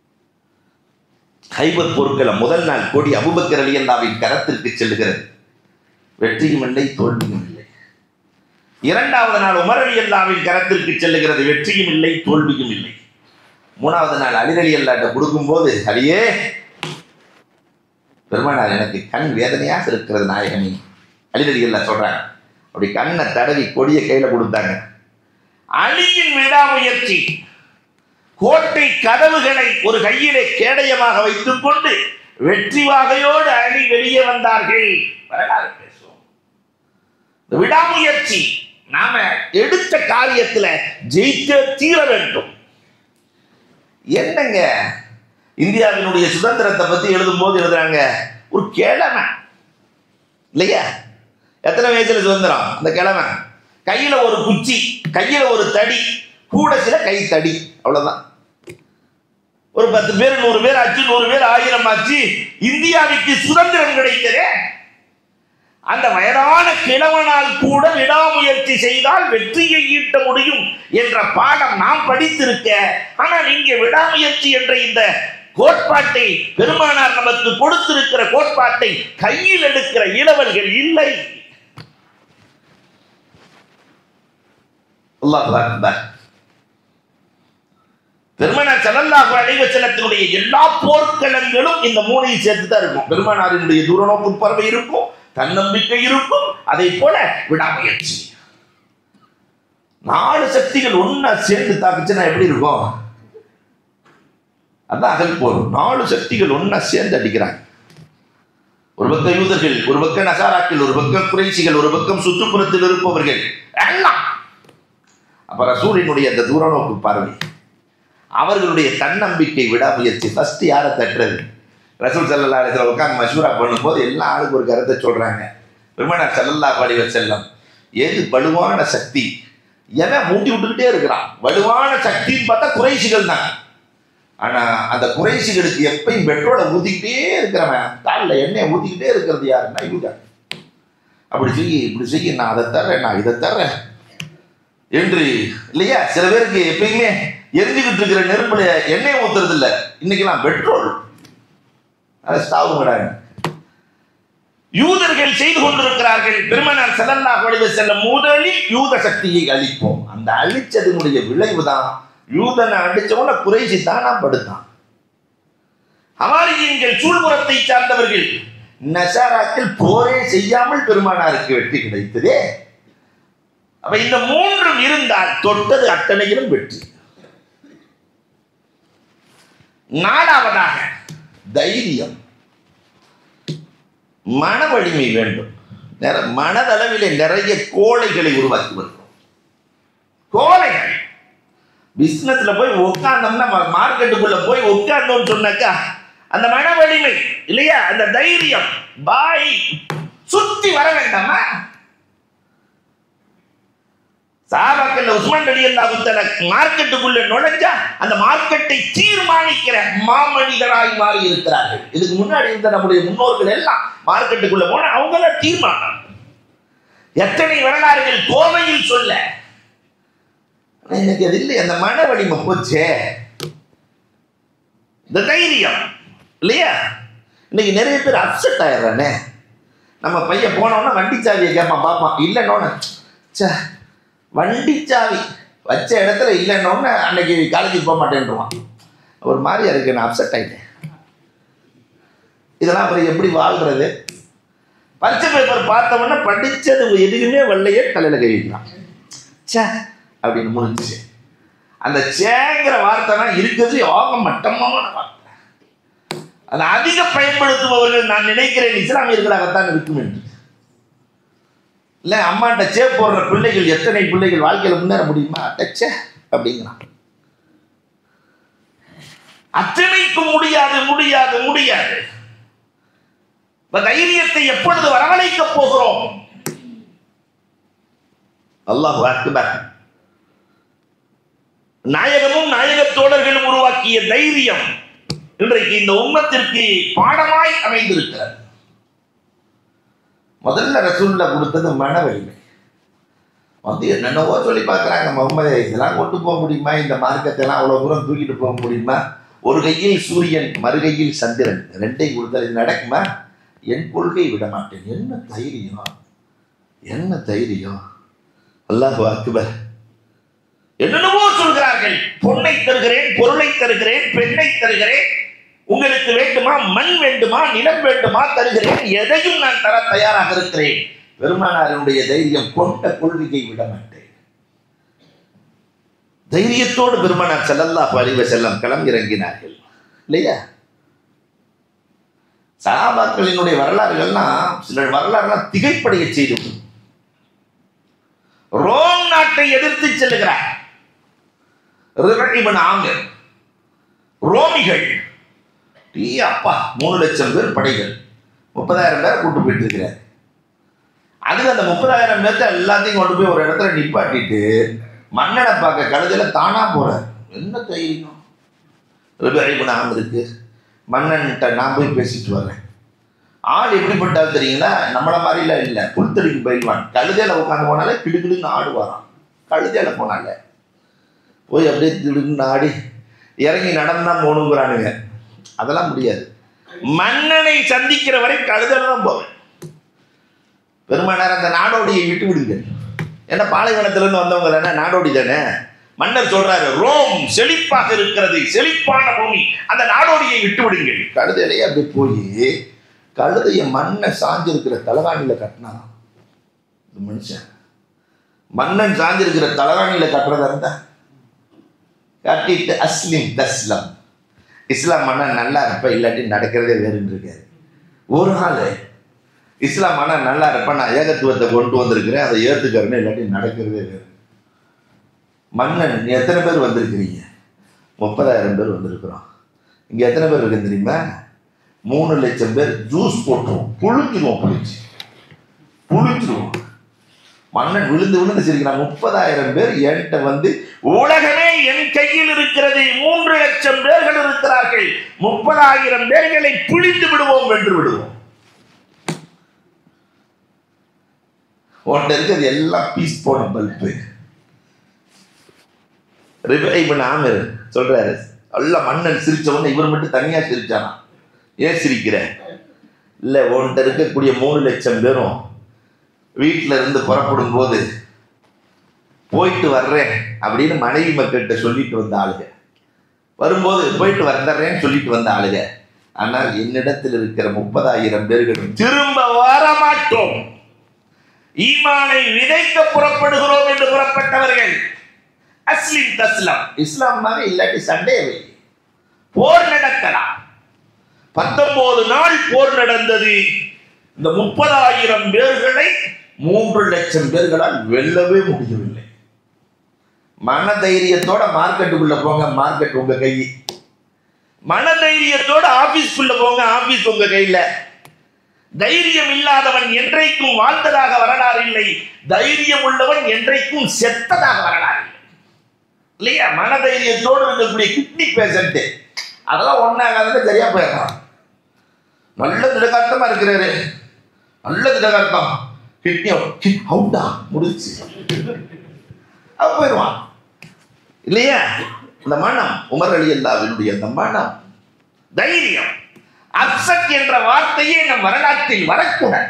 ஹைபர் போர்க்களம் முதல் நாள் கோடி அபுபக்கர் அலி அல்லாவின் கரத்திற்கு செல்லுகிறது வெற்றியும் இல்லை தோல்வியும் இல்லை இரண்டாவது நாள் உமர் அலி அல்லாவின் கரத்திற்கு செல்லுகிறது வெற்றியும் இல்லை தோல்வியும் இல்லை மூணாவது நாள் அலிரலி அல்லாட்ட கொடுக்கும்போது அலியே பெருமானார் எனக்கு கண் வேதனையாக இருக்கிறது நாயகனி அலிரலி அல்லா சொல்றாங்க அப்படி கண்ணை தடவி கொடிய கையில கொடுத்தாங்க அலியின் விடாமுயற்சி கோட்டை கதவுகளை ஒரு கையிலே கேடயமாக வைத்துக் கொண்டு வெற்றி வாகையோடு அணி வெளியே வந்தார்கள் வரலாறு பேசுவோம் இந்த விடாமுயற்சி நாம எடுத்த காரியத்துல ஜெயிக்க தீர வேண்டும் என்னங்க இந்தியாவினுடைய சுதந்திரத்தை பத்தி எழுதும் போது எழுதுறாங்க ஒரு கிழமை இல்லையா எத்தனை வயசுல சுதந்திரம் அந்த கிழமை கையில ஒரு குச்சி கையில ஒரு தடி கூட சில கை தடி அவ்வளவுதான் ஒரு பத்து பேர் நூறு பேர் ஆச்சு நூறு பேர் ஆயிரம் ஆச்சு இந்தியாவுக்கு சுதந்திரம் கிடைத்ததே அந்த வயதான கிழவனால் கூட விடாமுயற்சி செய்தால் வெற்றியை ஈட்ட முடியும் என்ற பாடம் நாம் படித்திருக்க ஆனால் இங்கே விடாமுயற்சி என்ற இந்த கோட்பாட்டை பெருமானார் நமக்கு கொடுத்திருக்கிற கோட்பாட்டை கையில் எடுக்கிற இளவல்கள் இல்லை அல்லாஹ் அக்பர் பெருமானார் ஸல்லல்லாஹு அலைஹி வஸல்லத்தினுடைய எல்லா போர்க்களங்களும் இந்த மூணையும் சேர்த்து தான் இருக்கும் பெருமானாரினுடைய தூரநோக்கு பார்வை இருக்கும் தன்னம்பிக்கை இருக்கும் அதை போல விடாமுயற்சி நாலு சக்திகள் ஒண்ணா சேர்ந்து தாக்குச்சுன்னா எப்படி இருக்கும் அதான் அகல் போர் நாலு சக்திகள் ஒண்ணா சேர்ந்து அடிக்கிறாங்க ஒரு பக்கம் யூதர்கள் ஒரு பக்கம் நசாராக்கள் ஒரு பக்கம் குறைசிகள் ஒரு பக்கம் சுற்றுப்புறத்தில் இருப்பவர்கள் எல்லாம் அப்ப ரசூலினுடைய அந்த தூரநோக்கு பார்வை அவர்களுடைய தன்னம்பிக்கை விடாமுயற்சி ஃபர்ஸ்ட் யாரை தட்டுறது ரசூல் சல்லல்லா அலிஸ்லாம் உட்காந்து மஷூரா பண்ணும்போது எல்லா ஆளுக்கு ஒரு கருத்தை சொல்றாங்க பெருமானார் சல்லல்லா படிவ செல்லம் எது வலுவான சக்தி எவன் மூட்டி விட்டுக்கிட்டே இருக்கிறான் வலுவான சக்தின்னு பார்த்தா குறைசிகள் தான் ஆனா அந்த குறைசிகளுக்கு எப்பயும் பெட்ரோலை ஊத்திக்கிட்டே இருக்கிறவன் காலில் எண்ணெயை ஊத்திக்கிட்டே இருக்கிறது யாருன்னா யூதன் அப்படி செய்ய இப்படி செய்ய நான் அதை தர்றேன் நான் இதை தர்றேன் என்று இல்லையா சில பேருக்கு எப்பயுமே எரிஞ்சுக்கிட்டு இருக்கிற நெருப்புல எண்ணெய் ஊத்துறது இல்ல இன்னைக்கெல்லாம் பெட்ரோல் அதை ஸ்டாவுங்கிறாங்க யூதர்கள் செய்து கொண்டிருக்கிறார்கள் பெருமனார் செல்லல்லா கொழிவு செல்ல முதலில் யூத சக்தியை அழிப்போம் அந்த அழிச்சதனுடைய விளைவு தான் யூதனை அடிச்சவன குறைசி தானா படுத்தான் அமாரியங்கள் சூழ்புறத்தை சார்ந்தவர்கள் நசாராக்கள் போரே செய்யாமல் பெருமானாருக்கு வெற்றி கிடைத்ததே அப்ப இந்த மூன்றும் இருந்தால் தொட்டது அத்தனையிலும் வெற்றி நாலாவதாக தைரியம் மன வலிமை வேண்டும் நிற- மனதளவிலே நிறைய கோழைகளை உருவாக்கி வருகிறோம் கோழைகள் பிசினஸ்ல போய் உட்கார்ந்தோம்னா மார்க்கெட்டுக்குள்ள போய் உட்கார்ந்தோம்னு சொன்னாக்கா அந்த மன வலிமை இல்லையா அந்த தைரியம் பாய் சுத்தி வர வேண்டாமா சாபாக்கள்ல உஸ்மான் அலி அல்லாஹுத்தல மார்க்கெட்டுக்குள்ள நுழைஞ்சா அந்த மார்க்கெட்டை தீர்மானிக்கிற மாமனிதராய் மாறி இருக்கிறார்கள் இதுக்கு முன்னாடி இருந்த நம்முடைய முன்னோர்கள் எல்லாம் மார்க்கெட்டுக்குள்ள போனா அவங்கள தீர்மானம் எத்தனை வரலாறுகள் கோவையில் சொல்ல ஆனா எனக்கு அது இல்லை அந்த மன வலிமை போச்சே இந்த தைரியம் இல்லையா இன்னைக்கு நிறைய பேர் அப்செட் ஆயிடுறானே நம்ம பையன் போனோன்னா வண்டி சாவியை கேட்பான் பார்ப்பான் இல்லைன்னொன்னு சே வண்டி சாவி வச்ச இடத்துல இல்லைன்னொன்னு அன்னைக்கு காலேஜுக்கு போக மாட்டேன்ருவான் ஒரு மாதிரியா இருக்கு நான் அப்செட் ஆயிட்டேன் இதெல்லாம் அப்புறம் எப்படி வாழ்கிறது பரிச்சை பேப்பர் பார்த்தவொன்னே படித்தது எதுவுமே வெள்ளையே தலையில் கை வைக்கிறான் சே அப்படின்னு முடிஞ்சுச்சு அந்த சேங்கிற வார்த்தைனா இருக்கிறது யோக மட்டமான வார்த்தை அதை அதிக பயன்படுத்துபவர்கள் நான் நினைக்கிறேன் இஸ்லாமியர்களாகத்தான் இருக்கும் என்று இல்லை அம்மாட்ட சே போடுற பிள்ளைகள் எத்தனை பிள்ளைகள் வாழ்க்கையில் முன்னேற முடியுமா அட்டச்சே அப்படிங்கிறான் அத்தனைக்கும் முடியாது முடியாது முடியாது இந்த தைரியத்தை எப்பொழுது வரவழைக்கப் போகிறோம் அல்லாஹ் அக்பர் நாயகமும் நாயக தோழர்களும் உருவாக்கிய தைரியம் இன்றைக்கு இந்த உம்மத்திற்கு பாடமாய் அமைந்திருக்கிறது முதல்ல ரசூல்ல கொடுத்தது மன வலிமை வந்து என்னென்னவோ சொல்லி பார்க்குறாங்க முகமது இதெல்லாம் கொண்டு போக முடியுமா இந்த மார்க்கத்தெல்லாம் அவ்வளோ தூரம் தூக்கிட்டு போக முடியுமா ஒரு கையில் சூரியன் மறுகையில் சந்திரன் ரெண்டையும் கொடுத்தால் இது நடக்குமா என் கொள்கை விட மாட்டேன் என்ன தைரியம் என்ன தைரியம் அல்லாஹு அக்பர் என்னென்னவோ சொல்கிறார்கள் பொன்னை தருகிறேன் பொருளை தருகிறேன் பெண்ணை தருகிறேன் உங்களுக்கு வேண்டுமா மண் வேண்டுமா நிலம் வேண்டுமா தருகிறேன் எதையும் நான் தர தயாராக இருக்கிறேன் பெருமானாரினுடைய தைரியம் கொண்ட கொள்கையை விட மாட்டேன் தைரியத்தோடு பெருமானார் செல்லல்லாஹு அலைஹி செல்லம் களம் இறங்கினார்கள் இல்லையா சகாபாக்களினுடைய வரலாறுகள்லாம் சில வரலாறுலாம் திகைப்படைய செய்து ரோம் நாட்டை எதிர்த்து செல்லுகிறார் ரிபன் ஆமிர் ரோமிகள் டீ அப்பா மூணு லட்சம் பேர் படைகள் முப்பதாயிரம் பேர் கூட்டு போயிட்டு இருக்கிறார் அதுக்கு அந்த முப்பதாயிரம் பேர்த்த எல்லாத்தையும் கொண்டு போய் ஒரு இடத்துல நிப்பாட்டிட்டு மன்னனை பார்க்க கழுதையில தானா போறார் என்ன தைரியம் ரிபன் ஆமிருக்கு மன்னன்கிட்ட நான் போய் பேசிட்டு வரேன் ஆள் எப்படிப்பட்டால் தெரியுங்களா நம்மள மாதிரிலாம் இல்லை புல்தடிக்கு பயில்வான் கழுதையில உட்காந்து போனாலே கிடுகிடுன்னு ஆடுவாராம் கழுதையில போனால போய் அப்படியே திடுன்னு ஆடி இறங்கி நடந்தா போகணுங்கிறானுங்க அதெல்லாம் முடியாது மன்னனை சந்திக்கிற வரை கழுதையில தான் போவேன் பெருமானார் அந்த நாடோடியை விட்டு விடுங்க ஏன்னா பாலைவனத்திலிருந்து வந்தவங்க தானே நாடோடி தானே மன்னர் சொல்றாரு ரோம் செழிப்பாக இருக்கிறது செழிப்பான பூமி அந்த நாடோடியை விட்டு விடுங்கள் கழுதையிலேயே அப்படி போய் கழுதைய மண்ணை சாஞ்சிருக்கிற தலகாணியில கட்டினாராம் இந்த மனுஷன் மன்னன் சாஞ்சிருக்கிற தலகாணியில கட்டுறதா இருந்தா கட்டிட்டு அஸ்லிம் தஸ்லம் இஸ்லாம் மன்னன் நல்லா இருப்ப இல்லாட்டி நடக்கிறதே வேறுன்னு இருக்காரு ஒரு நாள் இஸ்லாம் மன்னன் நல்லா இருப்ப நான் ஏகத்துவத்தை கொண்டு வந்திருக்கிறேன் அதை ஏற்றுக்கிறேன்னு இல்லாட்டி நடக்கிறதே வேறு மன்னன் நீ எத்தனை பேர் வந்திருக்கிறீங்க முப்பதாயிரம் பேர் வந்திருக்கிறோம் இங்கே எத்தனை பேர் இருக்கு தெரியுமா மூணு லட்சம் பேர் ஜூஸ் போட்டுருவோம் புழிஞ்சிருவோம் புளிச்சு புளிச்சிருவோம் மன்னன் விழுந்து விழுந்து சிரிக்கிறான் முப்பதாயிரம் பேர் என்கிட்ட வந்து உலகமே என் கையில் இருக்கிறது மூன்று லட்சம் பேர்கள் இருக்கிறார்கள் முப்பதாயிரம் பேர்களை புளிந்து விடுவோம் வென்று விடுவோம் உன்கிட்ட இருக்கிறது எல்லாம் பீஸ் போன பல்பு ரிபைபின் ஆமிர் சொல்றாரு நல்ல மன்னன் சிரிச்ச உடனே இவர் மட்டும் தனியா சிரிச்சானா ஏன் சிரிக்கிற இல்லை உன்கிட்ட இருக்கக்கூடிய மூணு லட்சம் பேரும் வீட்டில் இருந்து புறப்படும் போது போயிட்டு வர்றேன் அப்படின்னு மனைவி மக்கள்கிட்ட சொல்லிட்டு வந்த ஆளுங்க வரும்போது போயிட்டு வந்துடுறேன்னு சொல்லிட்டு வந்த ஆளுங்க ஆனால் என்னிடத்தில் இருக்கிற முப்பதாயிரம் பேர்களும் திரும்ப வர மாட்டோம் ஈமானை விதைக்க புறப்படுகிறோம் என்று புறப்பட்டவர்கள் அஸ்லிம் தஸ்லாம் இஸ்லாமாக இல்லாட்டி சண்டே வை போர் நடக்கலாம் பத்தொன்பது நாள் போர் நடந்தது இந்த முப்பதாயிரம் பேர்களை மூன்று லட்சம் பேர்களால் வெல்லவே முடியவில்லை மன தைரியத்தோட மார்க்கெட்டுக்குள்ள போங்க மார்க்கெட் உங்க கை மன தைரியத்தோட ஆபீஸ்க்குள்ள போங்க ஆபீஸ் உங்க கையில தைரியம் இல்லாதவன் என்றைக்கும் வாழ்ந்ததாக வரலாறு இல்லை தைரியம் உள்ளவன் என்றைக்கும் செத்ததாக வரலாறு இல்லை இல்லையா மனதைரியத்தோடு இருக்கக்கூடிய கிட்னி பேஷண்ட் அதெல்லாம் ஒன்றாகாதுன்னு சரியா போயிடலாம் நல்ல திடகார்த்தமா இருக்கிறாரு நல்ல திடகார்த்தம் கிட்னி அவுட்டா முடிச்சு அவ போயிடுவான் இல்லையா இந்த மனம் உமர் அலி அல்லாவினுடைய அந்த மனம் தைரியம் அப்சட் என்ற வார்த்தையே நம் வரலாற்றில் வரக்கூடாது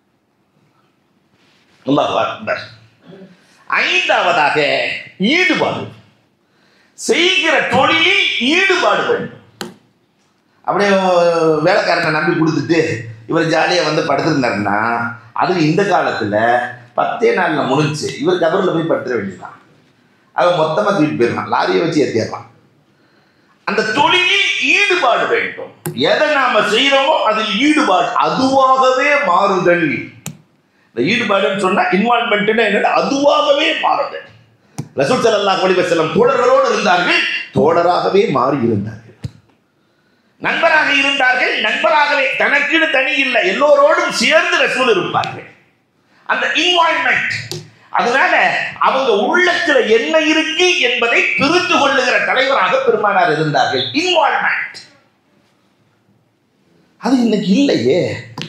அல்லாஹ் அக்பர் ஐந்தாவதாக ஈடுபாடு செய்கிற தொழிலில் ஈடுபாடு வேண்டும் அப்படியே வேலைக்காரனை நம்பி கொடுத்துட்டு இவர் ஜாலியாக வந்து படுத்திருந்தாருன்னா அது இந்த காலத்தில் பத்தே நாளில் முடிஞ்சு இவர் கபரில் போய் படுத்துட வேண்டியதான் அவன் மொத்தமாக தூக்கிட்டு போயிடலாம் லாரியை வச்சு ஏற்றிடலாம் அந்த தொழிலில் ஈடுபாடு வேண்டும் எதை நாம செய்யறோமோ அதில் ஈடுபாடு அதுவாகவே மாறுதல் இந்த ஈடுபாடுன்னு சொன்னா இன்வால்மெண்ட்னா என்னன்னா அதுவாகவே மாறுதல் ரசூல் ஸல்லல்லாஹு அலைஹி வஸல்லம் தோழர்களோடு இருந்தார்கள் தோழராகவே மாறி இருந்தார்கள் நண்பராக இருந்தார்கள் நண்பராகவே தனக்குன்னு தனி இல்லை எல்லோரோடும் சேர்ந்து ரசூல் இருப்பார்கள் அந்த இன்வால்மெண்ட் அதனால அவங்க உள்ளத்துல என்ன இருக்கு என்பதை புரிந்து கொள்ளுகிற தலைவராக பெருமானார் இருந்தார்கள் இன்வால்மெண்ட் அது இன்னைக்கு இல்லையே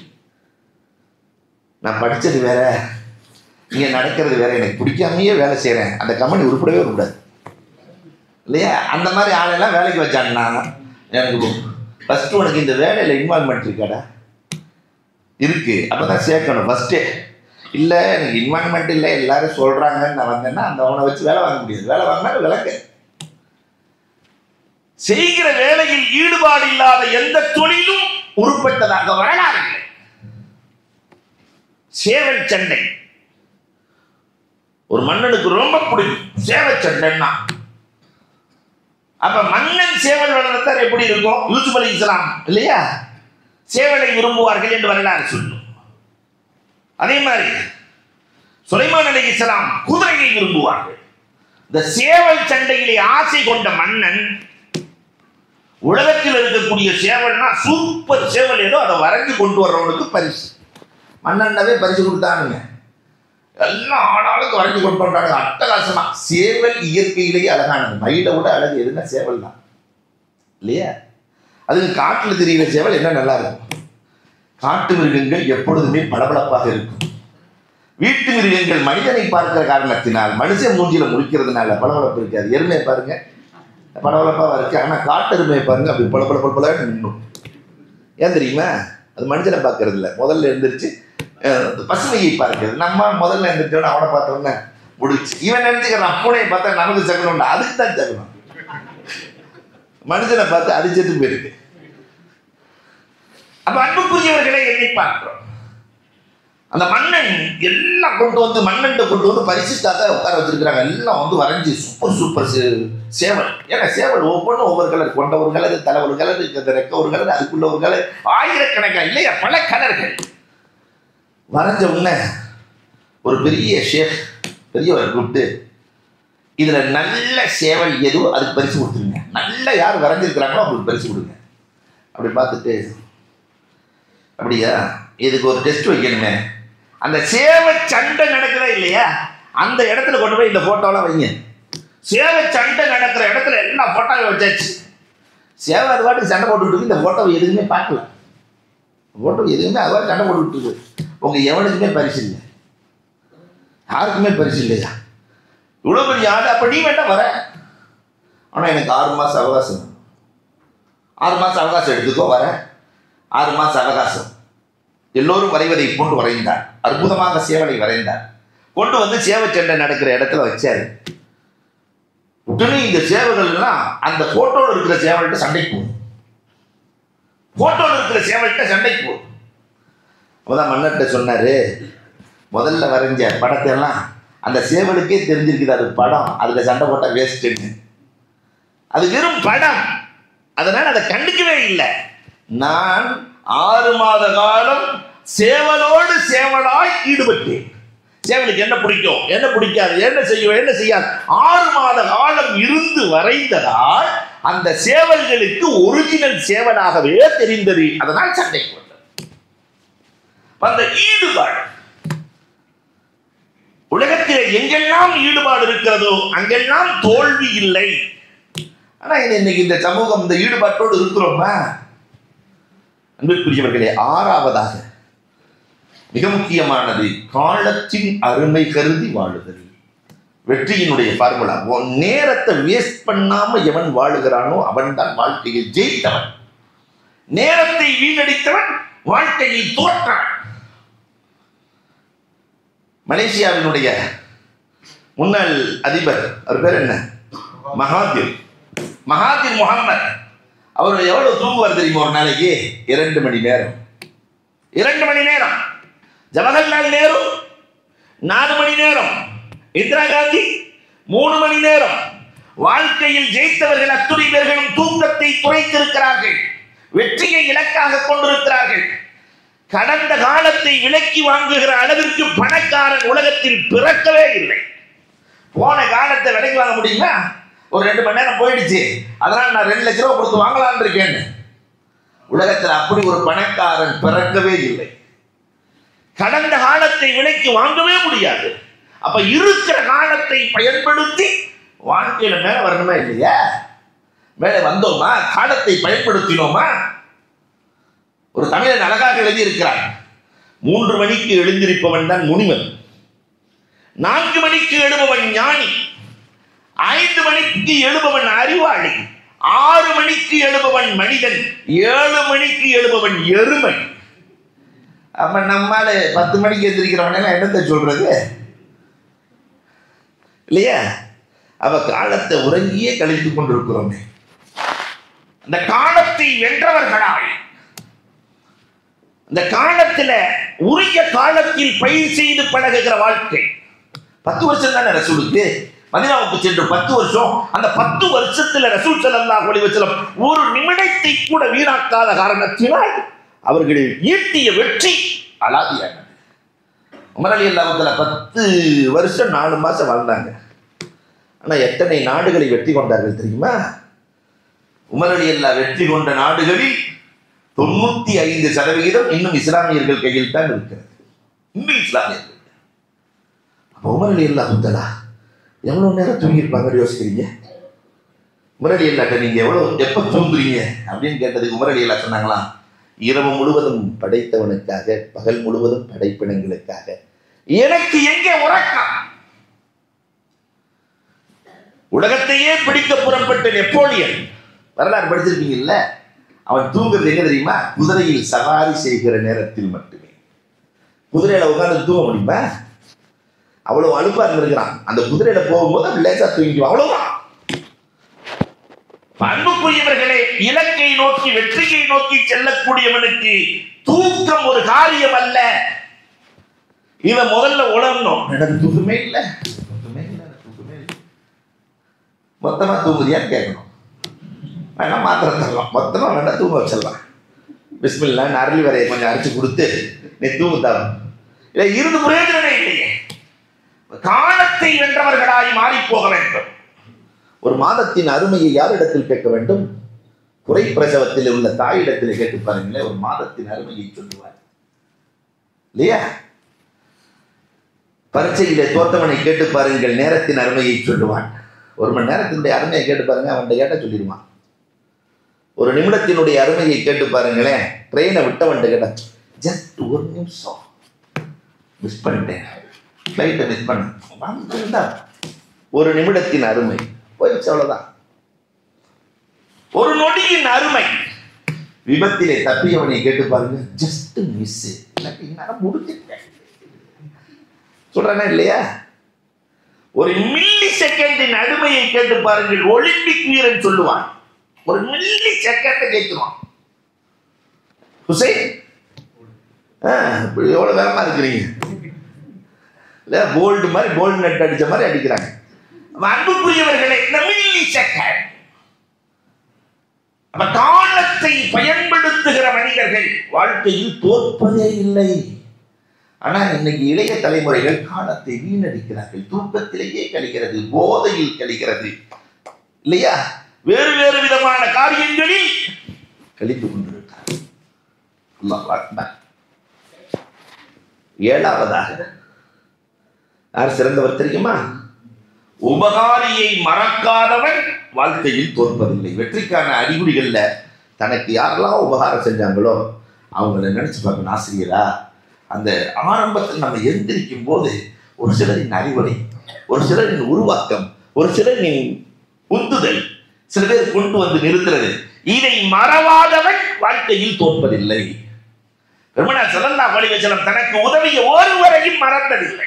நான் படிச்சது வேற இங்க நடக்கிறது வேற எனக்கு பிடிக்காமையே வேலை செய்றேன் அந்த கம்பெனி உருப்படவே கூடாது இல்லையா அந்த மாதிரி ஆளெல்லாம் வேலைக்கு வச்சாங்கன்னா எனக்கு ஃபர்ஸ்ட் உனக்கு இந்த வேலையில இன்வால்மெண்ட் இருக்காடா இருக்கு அப்பதான் சேர்க்கணும் ஃபர்ஸ்டே இல்லை எனக்கு இன்வால்மெண்ட் இல்லை எல்லாரும் சொல்றாங்கன்னு நான் வந்தேன்னா அந்த அவனை வச்சு வேலை வாங்க முடியாது வேலை வாங்கினா விளக்கு செய்கிற வேலையில் ஈடுபாடு இல்லாத எந்த தொழிலும் உருப்பட்டதாக வரலாறு இல்லை. சேவல் சண்டை ஒரு மன்னனுக்கு ரொம்ப பிடிக்கும் சேவல் சண்டைன்னா அப்ப மன்னன் சேவல் வளர்த்தார் எப்படி இருக்கும் யூசுப் அலி இஸ்லாம் இல்லையா சேவலை விரும்புவார்கள் என்று வரலாறு சொல்லும் அதே மாதிரி சுலைமான் அலி இஸ்லாம் குதிரையை விரும்புவார்கள் இந்த சேவல் சண்டையிலே ஆசை கொண்ட மன்னன் உலகத்தில் இருக்கக்கூடிய சேவல்னா சூப்பர் சேவல் ஏதோ அதை வரைஞ்சு கொண்டு வர்றவனுக்கு பரிசு மன்னன்னாவே பரிசு கொடுத்தானுங்க எல்லாம் ஆளாளுக்கு வரைஞ்சு கொண்டு வர்றாங்க அட்டகாசமா சேவல் இயற்கையிலேயே அழகானது மயிலை விட அழகு எதுனா சேவல் தான் இல்லையா அதுக்கு காட்டில் தெரிகிற சேவல் என்ன நல்லா இருக்கும் காட்டு மிருகங்கள் எப்பொழுதுமே பளபளப்பாக இருக்கும் வீட்டு மிருகங்கள் மனிதனை பார்க்கிற காரணத்தினால் மனுஷன் மூஞ்சில முழிக்கிறதுனால பளபளப்பு இருக்காது எருமையை பாருங்க பளபளப்பாக இருக்கு ஆனால் காட்டு எருமையை பாருங்க அப்படி பளபள பளபளன்னு நின்னும் ஏன் தெரியுமா அது மனுஷனை பார்க்கறது இல்லை முதல்ல எழுந்திரிச்சு அஹ், பசுமையை பார்க்கிறது நம்ம முதல்ல எழுந்திரிச்சோட அவனை பார்த்தோன்னே முடிச்சு இவன் நினைச்சுக்கிறான் பூனையை பார்த்தா நமக்கு சகனம் அதுக்கு தான் சகனம் மனுஷனை பார்த்து அடிச்சது போயிருக்கு அப்ப அன்புக்குரியவர்களை எண்ணி பார்க்கிறோம் அந்த மன்னன் எல்லாம் கொண்டு வந்து மன்னன் கொண்டு வந்து பரிசுக்காக உட்கார வச்சிருக்கிறாங்க எல்லாம் வந்து வரைஞ்சி சூப்பர் சூப்பர் சே- சேவல் ஏன்னா சேவல் ஒவ்வொன்றும் ஒவ்வொரு கலர் கொண்ட ஒரு கலர் தலை ஒரு கலர் இந்த ரெக்க ஒரு கலர் அதுக்குள்ள ஒரு கலர் ஆயிரக்கணக்கான இல்லையா பல கலர்கள் வரைஞ்ச உடனே ஒரு பெரிய ஷேஃப் பெரியவர் கூப்பிட்டு இதுல நல்ல சேவல் எதுவோ அதுக்கு பரிசு கொடுத்துருங்க நல்ல யார் வரைஞ்சிருக்கிறாங்களோ அவங்களுக்கு பரிசு கொடுங்க அப்படி பார்த்துட்டு அப்படியா இதுக்கு ஒரு டெஸ்ட் வைக்கணுமே அந்த சேவை சண்டை நடக்குதா இல்லையா அந்த இடத்துல கொண்டு போய் இந்த போட்டோலாம் வைங்க சேவை சண்டை நடக்கிற இடத்துல எல்லா போட்டோவும் வச்சாச்சு சேவை அது பாட்டுக்கு சண்டை போட்டுக்கிட்டு இருக்கு, இந்த போட்டோவை எதுவுமே பார்க்கல போட்டோ எதுவுமே அது பாட்டு சண்டை போட்டுக்கிட்டு இருக்கு. உங்க எவனுக்குமே பரிசு இல்லை யாருக்குமே பரிசு இல்லையா இவ்வளோ பெரிய ஆள் அப்போ நீ வேண்டாம் வர ஆனால் எனக்கு ஆறு மாதம் அவகாசம் வேணும். ஆறு மாதம் அவகாசம் எடுத்துக்கோ வரேன் ஆறு மாதம் அவகாசம் எல்லோரும் வரைவதை போன்று வரைந்தார் அற்புதமாக சேவலை வரைந்தார் கொண்டு வந்து சேவை சண்டை நடக்கிற இடத்துல வச்சாரு உடனே இந்த சேவல்கள் எல்லாம் அந்த போட்டோல இருக்கிற சேவல்கிட்ட சண்டைக்கு போகும் போட்டோல இருக்கிற சேவல்கிட்ட சண்டைக்கு போகும் அப்பதான் மன்னர்கிட்ட சொன்னாரு முதல்ல வரைஞ்ச படத்தை எல்லாம் அந்த சேவலுக்கே தெரிஞ்சிருக்குது அது படம் அதுல சண்டை போட்டா வேஸ்ட்டுன்னு அது வெறும் படம் அதனால அதை கண்டுக்கவே இல்லை நான் ஆறு மாத காலம் சேவலோடு சேவலாய் ஈடுபட்டேன் சேவலுக்கு என்ன பிடிக்கும் என்ன பிடிக்காது என்ன செய்யும் என்ன செய்யாது ஆறு மாத காலம் இருந்து வரைந்ததால் அந்த சேவல்களுக்கு ஒரிஜினல் சேவலாகவே தெரிந்தது அதனால் சண்டை கொண்டது அந்த ஈடுபாடு உலகத்தில் எங்கெல்லாம் ஈடுபாடு இருக்கிறதோ அங்கெல்லாம் தோல்வி இல்லை ஆனா இது இன்னைக்கு இந்த சமூகம் இந்த ஈடுபாட்டோடு இருக்கிறோமா அன்பிற்குரியவர்களே ஆறாவதாக மிக முக்கியமானது காலத்தின் அருமை கருதி வாழுதல் வெற்றியினுடைய ஃபார்முலா உன் நேரத்தை வேஸ்ட் பண்ணாம எவன் வாழுகிறானோ அவன் தான் வாழ்க்கையில் ஜெயித்தவன் நேரத்தை வீணடித்தவன் வாழ்க்கையில் தோற்றவன் மலேசியாவினுடைய முன்னாள் அதிபர் அவர் பேர் என்ன மகாதிர் மகாதிர் முகமது அவர் எவ்வளவு தூங்குவார் தெரியுமா ஒரு நாளைக்கு இரண்டு மணி நேரம் இரண்டு மணி நேரம் ஜவஹர்லால் நேரு நாலு மணி நேரம் இந்திரா காந்தி மூணு மணி நேரம் வாழ்க்கையில் ஜெயித்தவர்கள் அத்துணை பேர்களும் தூக்கத்தை குறைத்திருக்கிறார்கள் வெற்றியை இலக்காக கொண்டிருக்கிறார்கள் கடந்த காலத்தை விலக்கி வாங்குகிற அளவிற்கு பணக்காரன் உலகத்தில் பிறக்கவே இல்லை போன காலத்தை விலைக்கு வாங்க முடியுமா ஒரு ரெண்டு மணி நேரம் போயிடுச்சு அதனால நான் ரெண்டு லட்ச ரூபா கொடுத்து வாங்கலாம்னு இருக்கேன்னு உலகத்தில் அப்படி ஒரு பணக்காரன் பிறக்கவே இல்லை கடந்த காலத்தை விலைக்கு வாங்கவே முடியாது அப்ப இருக்கிற காலத்தை பயன்படுத்தி வாழ்க்கையில மேல வரணுமா இல்லையா மேலே வந்தோமா காலத்தை பயன்படுத்தினோமா ஒரு தமிழன் அழகாக எழுதி இருக்கிறான் மூன்று மணிக்கு எழுந்திருப்பவன் தான் முனிவன் நான்கு மணிக்கு எழுபவன் ஞானி ஐந்து மணிக்கு எழுபவன் அறிவாளி ஆறு மணிக்கு எழுபவன் மனிதன் ஏழு மணிக்கு எழுபவன் எருமை அப்ப நம்மால பத்து மணிக்கு எந்திரிக்கிறவன என்னத்தை சொல்றது இல்லையா அவ காலத்தை உறங்கியே கழித்துக் கொண்டிருக்கிறோமே அந்த காலத்தை வென்றவர்களாய் அந்த காலத்துல உரிய காலத்தில் பயிர் செய்து பழகுகிற வாழ்க்கை பத்து வருஷம் தானே ரசூலுக்கு மதினாவுக்கு சென்று பத்து வருஷம் அந்த பத்து வருஷத்துல ரசூல் ஸல்லல்லாஹு அலைஹி வஸல்லம் ஒரு நிமிடத்தை கூட வீணாக்காத காரணத்தினால் அவர்கள் ஈட்டிய வெற்றி அலாதியானது உமர் அலி அல்லாஹுல பத்து வருஷம் நாலு மாசம் வாழ்ந்தாங்க ஆனா எத்தனை நாடுகளை வெற்றி கொண்டார்கள் தெரியுமா உமர் அலி அல்லா வெற்றி கொண்ட நாடுகளில் தொண்ணூத்தி ஐந்து சதவிகிதம் இன்னும் இஸ்லாமியர்கள் கையில் தான் இருக்கிறது இன்னும் இஸ்லாமியர்கள் அப்போ உமர் அலி அல்லா முத்தலா எவ்வளவு நேரம் தூங்கியிருப்பாங்கன்னு யோசிக்கிறீங்க உமர் அலி அல்லாட்ட நீங்க எவ்வளவு எப்ப தூங்குறீங்க அப்படின்னு கேட்டதுக்கு உமர் அலி அல்லா சொன்னாங்களாம் இரவு முழுவதும் படைத்தவனுக்காக பகல் முழுவதும் படைப்பினங்களுக்காக எனக்கு எங்கே உறக்கம் உலகத்தையே பிடிக்க புறப்பட்ட நெப்போலியன் வரலாறு படிச்சிருக்கீங்கல்ல அவன் தூங்குறது எங்க தெரியுமா குதிரையில் சவாரி செய்கிற நேரத்தில் மட்டுமே குதிரையில உட்கார்ந்து தூங்க முடியுமா அவ்வளவு அலுப்பா இருந்திருக்கிறான் அந்த குதிரையில போகும்போது அவன் லேசா தூங்கிக்குவான் அவ்வளவுதான் அன்புக்குரியவர்களே இலக்கை நோக்கி வெற்றியை நோக்கி செல்லக்கூடியவனுக்கு தூக்கம் ஒரு காரியம் அல்ல இவன் முதல்ல உணரணும் எனக்கு தூக்கமே இல்லை தூக்கமே இல்லை எனக்கு தூக்கமே இல்லை மொத்தமா தூங்குறியான்னு கேட்கணும் வேணா மாத்திரை தரலாம் மொத்தமா வேணா தூங்க வச்சிடலாம் பிஸ்மில்லா அரளி வரையை கொஞ்சம் அரைச்சு கொடுத்து நீ தூங்க தரும் இல்லை இருந்து பிரயோஜனமே இல்லையே காலத்தை வென்றவர்களாய் மாறி போக வேண்டும் ஒரு மாதத்தின் அருமையை யாரிடத்தில் கேட்க வேண்டும் குறை பிரசவத்தில் உள்ள தாயிடத்தில் கேட்டு பாருங்களேன் ஒரு மாதத்தின் அருமையை சொல்லுவார் இல்லையா பரீட்சையிலே தோத்தவனை கேட்டு பாருங்கள் நேரத்தின் அருமையை சொல்லுவான் ஒரு மணி நேரத்தினுடைய அருமையை கேட்டு பாருங்க அவன்கிட்ட கேட்ட சொல்லிடுவான் ஒரு நிமிடத்தினுடைய அருமையை கேட்டு பாருங்களேன் ட்ரெயினை விட்டவன்ட்டு கேட்ட ஜஸ்ட் ஒரு நிமிஷம் மிஸ் பண்ணிட்டேன் ஃப்ளைட்டை மிஸ் பண்ண வந்திருந்தா ஒரு நிமிடத்தின் அருமை போயிடுச்சு அவ்வளவுதான் ஒரு நொடியின் அருமை விபத்திலே தப்பியவனை கேட்டு பாருங்க ஜஸ்ட் மிஸ் எனக்கு இந்நேரம் முடிஞ்சிட்டேன் சொல்றேனா இல்லையா ஒரு மில்லி செகண்டின் அருமையை கேட்டு பாருங்கள் ஒலிம்பிக் வீரன் சொல்லுவான் ஒரு மில்லி செகண்ட் கேட்கிறான் ஹுசைன் ஆ, இப்படி எவ்வளவு வேகமா இருக்கிறீங்க இல்ல போல்டு மாதிரி போல்டு நெட் அடிச்ச மாதிரி அடிக்கிறாங்க அப்ப அன்புக்குரியவர்களை இந்த மில்லி செகண்ட் அப்ப காலத்தை பயன்படுத்துகிற மனிதர்கள் வாழ்க்கையில் தோற்பதே இல்லை ஆனா இன்னைக்கு இளைய தலைமுறைகள் காலத்தை வீணடிக்கிறார்கள் தூக்கத்திலேயே கழிகிறது போதையில் கழிகிறது இல்லையா வேறு வேறு விதமான காரியங்களில் கழித்து கொண்டிருக்கிறார் அல்லாஹ் அக்பர் ஏழாவதாக யார் சிறந்தவர் தெரியுமா உபகாரியை மறக்காதவன் வாழ்க்கையில் தோற்பதில்லை வெற்றிக்கான அறிகுறிகள்ல தனக்கு யாரெல்லாம் உபகாரம் செஞ்சாங்களோ அவங்கள நினைச்சு பார்க்கணும் ஆசிரியரா அந்த ஆரம்பத்தில் நம்ம எந்திரிக்கும் போது ஒரு சிலரின் அறிவுரை ஒரு சிலரின் உருவாக்கம் ஒரு சிலரின் உந்துதல் சில பேர் கொண்டு வந்து நிறுத்துறது இதை மறவாதவன் வாழ்க்கையில் தோற்பதில்லை பெருமனார் சல்லல்லா வலிவச்சலம் தனக்கு உதவிய ஒருவரையும் மறந்ததில்லை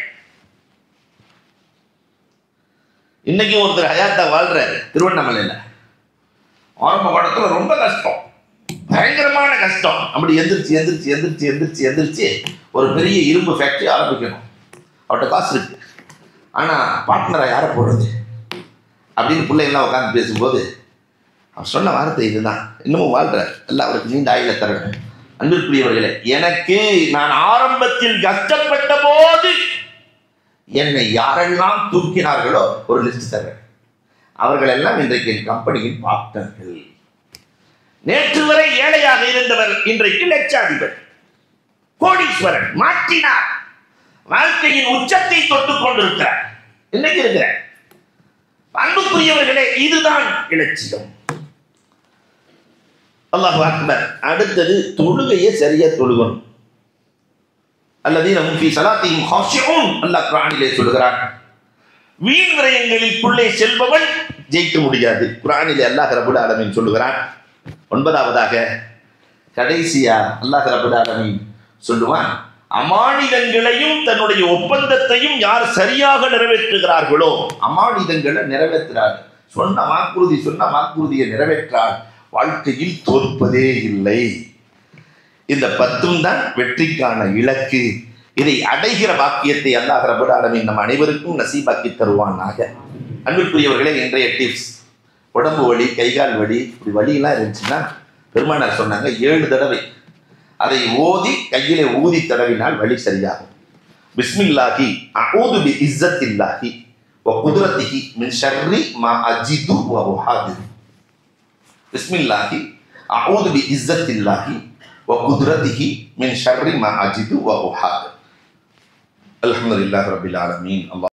இன்னைக்கு ஒருத்தர் ஹயாத்தா வாழ்றாரு திருவண்ணாமலையில் ஆரம்ப காலத்துல ரொம்ப கஷ்டம் பயங்கரமான கஷ்டம் அப்படி எந்திரிச்சு எந்திரிச்சு எந்திரிச்சு எந்திரிச்சு எந்திரிச்சு ஒரு பெரிய இரும்பு ஃபேக்டரி ஆரம்பிக்கணும் அவர்கிட்ட காசு இருக்கு ஆனால் பார்ட்னரை யாரை போடுறது அப்படின்னு பிள்ளைங்களாம் உட்காந்து பேசும்போது அவர் சொன்ன வார்த்தை இதுதான் இன்னமும் வாழ்றார் எல்லாம் அவருக்கு நீண்ட ஆயில தரணும் அன்பிற்குரியவர்களே எனக்கு நான் ஆரம்பத்தில் கஷ்டப்பட்ட போது என்னை யாரெல்லாம் தூக்கினார்களோ ஒரு லிஸ்ட் தரேன் அவர்கள் எல்லாம் இன்றைக்கு என் கம்பெனியின் பார்ட்னர்கள் நேற்று வரை ஏழையாக இருந்தவர் இன்றைக்கு லட்சாதிபர் கோடீஸ்வரன் மாற்றினார் வாழ்க்கையின் உச்சத்தை தொட்டுக் கொண்டிருக்கிறார் இன்னைக்கு இருக்கிறார் அன்புக்குரியவர்களே இதுதான் இலட்சியம் அல்லாஹ் அக்பர் அடுத்தது தொழுகையை சரியா தொழுகணும் அல்லது ஃபீ சலாத்தியும் ஹாஷியூன் அல்லாஹ் குர்ஆனிலே சொல்கிறான் வீண் விரயங்களில் செல்பவன் ஜெயிக்க முடியாது குர்ஆனிலே அல்லாஹ் ரபுல் ஆலமீன் சொல்லுகிறான் ஒன்பதாவதாக கடைசியா அல்லாஹ் ரபுல் ஆலமீன் சொல்லுவான் அமானிதங்களையும் தன்னுடைய ஒப்பந்தத்தையும் யார் சரியாக நிறைவேற்றுகிறார்களோ அமானிதங்களை நிறைவேற்றுறார் சொன்ன வாக்குறுதி சொன்ன வாக்குறுதியை நிறைவேற்றால் வாழ்க்கையில் தோற்பதே இல்லை இந்த பத்தும் தான் வெற்றிக்கான இலக்கு இதை அடைகிற பாக்கியத்தை அல்லாஹ் ரபுல் ஆலமீன் நம் அனைவருக்கும் நசீபாக்கி தருவானாக அன்பிற்குரியவர்களே இன்றைய டிப்ஸ் உடம்பு வலி கைகால் வலி இப்படி வலியெல்லாம் இருந்துச்சுன்னா பெருமானார் சொன்னாங்க ஏழு தடவை அதை ஓதி கையிலே ஊதி தடவினால் வலி சரியாகும் பிஸ்மில்லாஹி அஊது பி இஸ்ஸத்தில்லாஹி வ குதுரத்திஹி மின் ஷர்ரி மா அஜிது வ உஹாதிரு பிஸ்மில்லாஹி அஊது பி இஸ்ஸத்தில்லாஹி வ குதுரத்திஹி மின் ஷர்ரி மா அஜிது வ உஹாதிரு அல்ஹம்துலில்லாஹி ரப்பில் ஆலமீன் அல்லாஹ்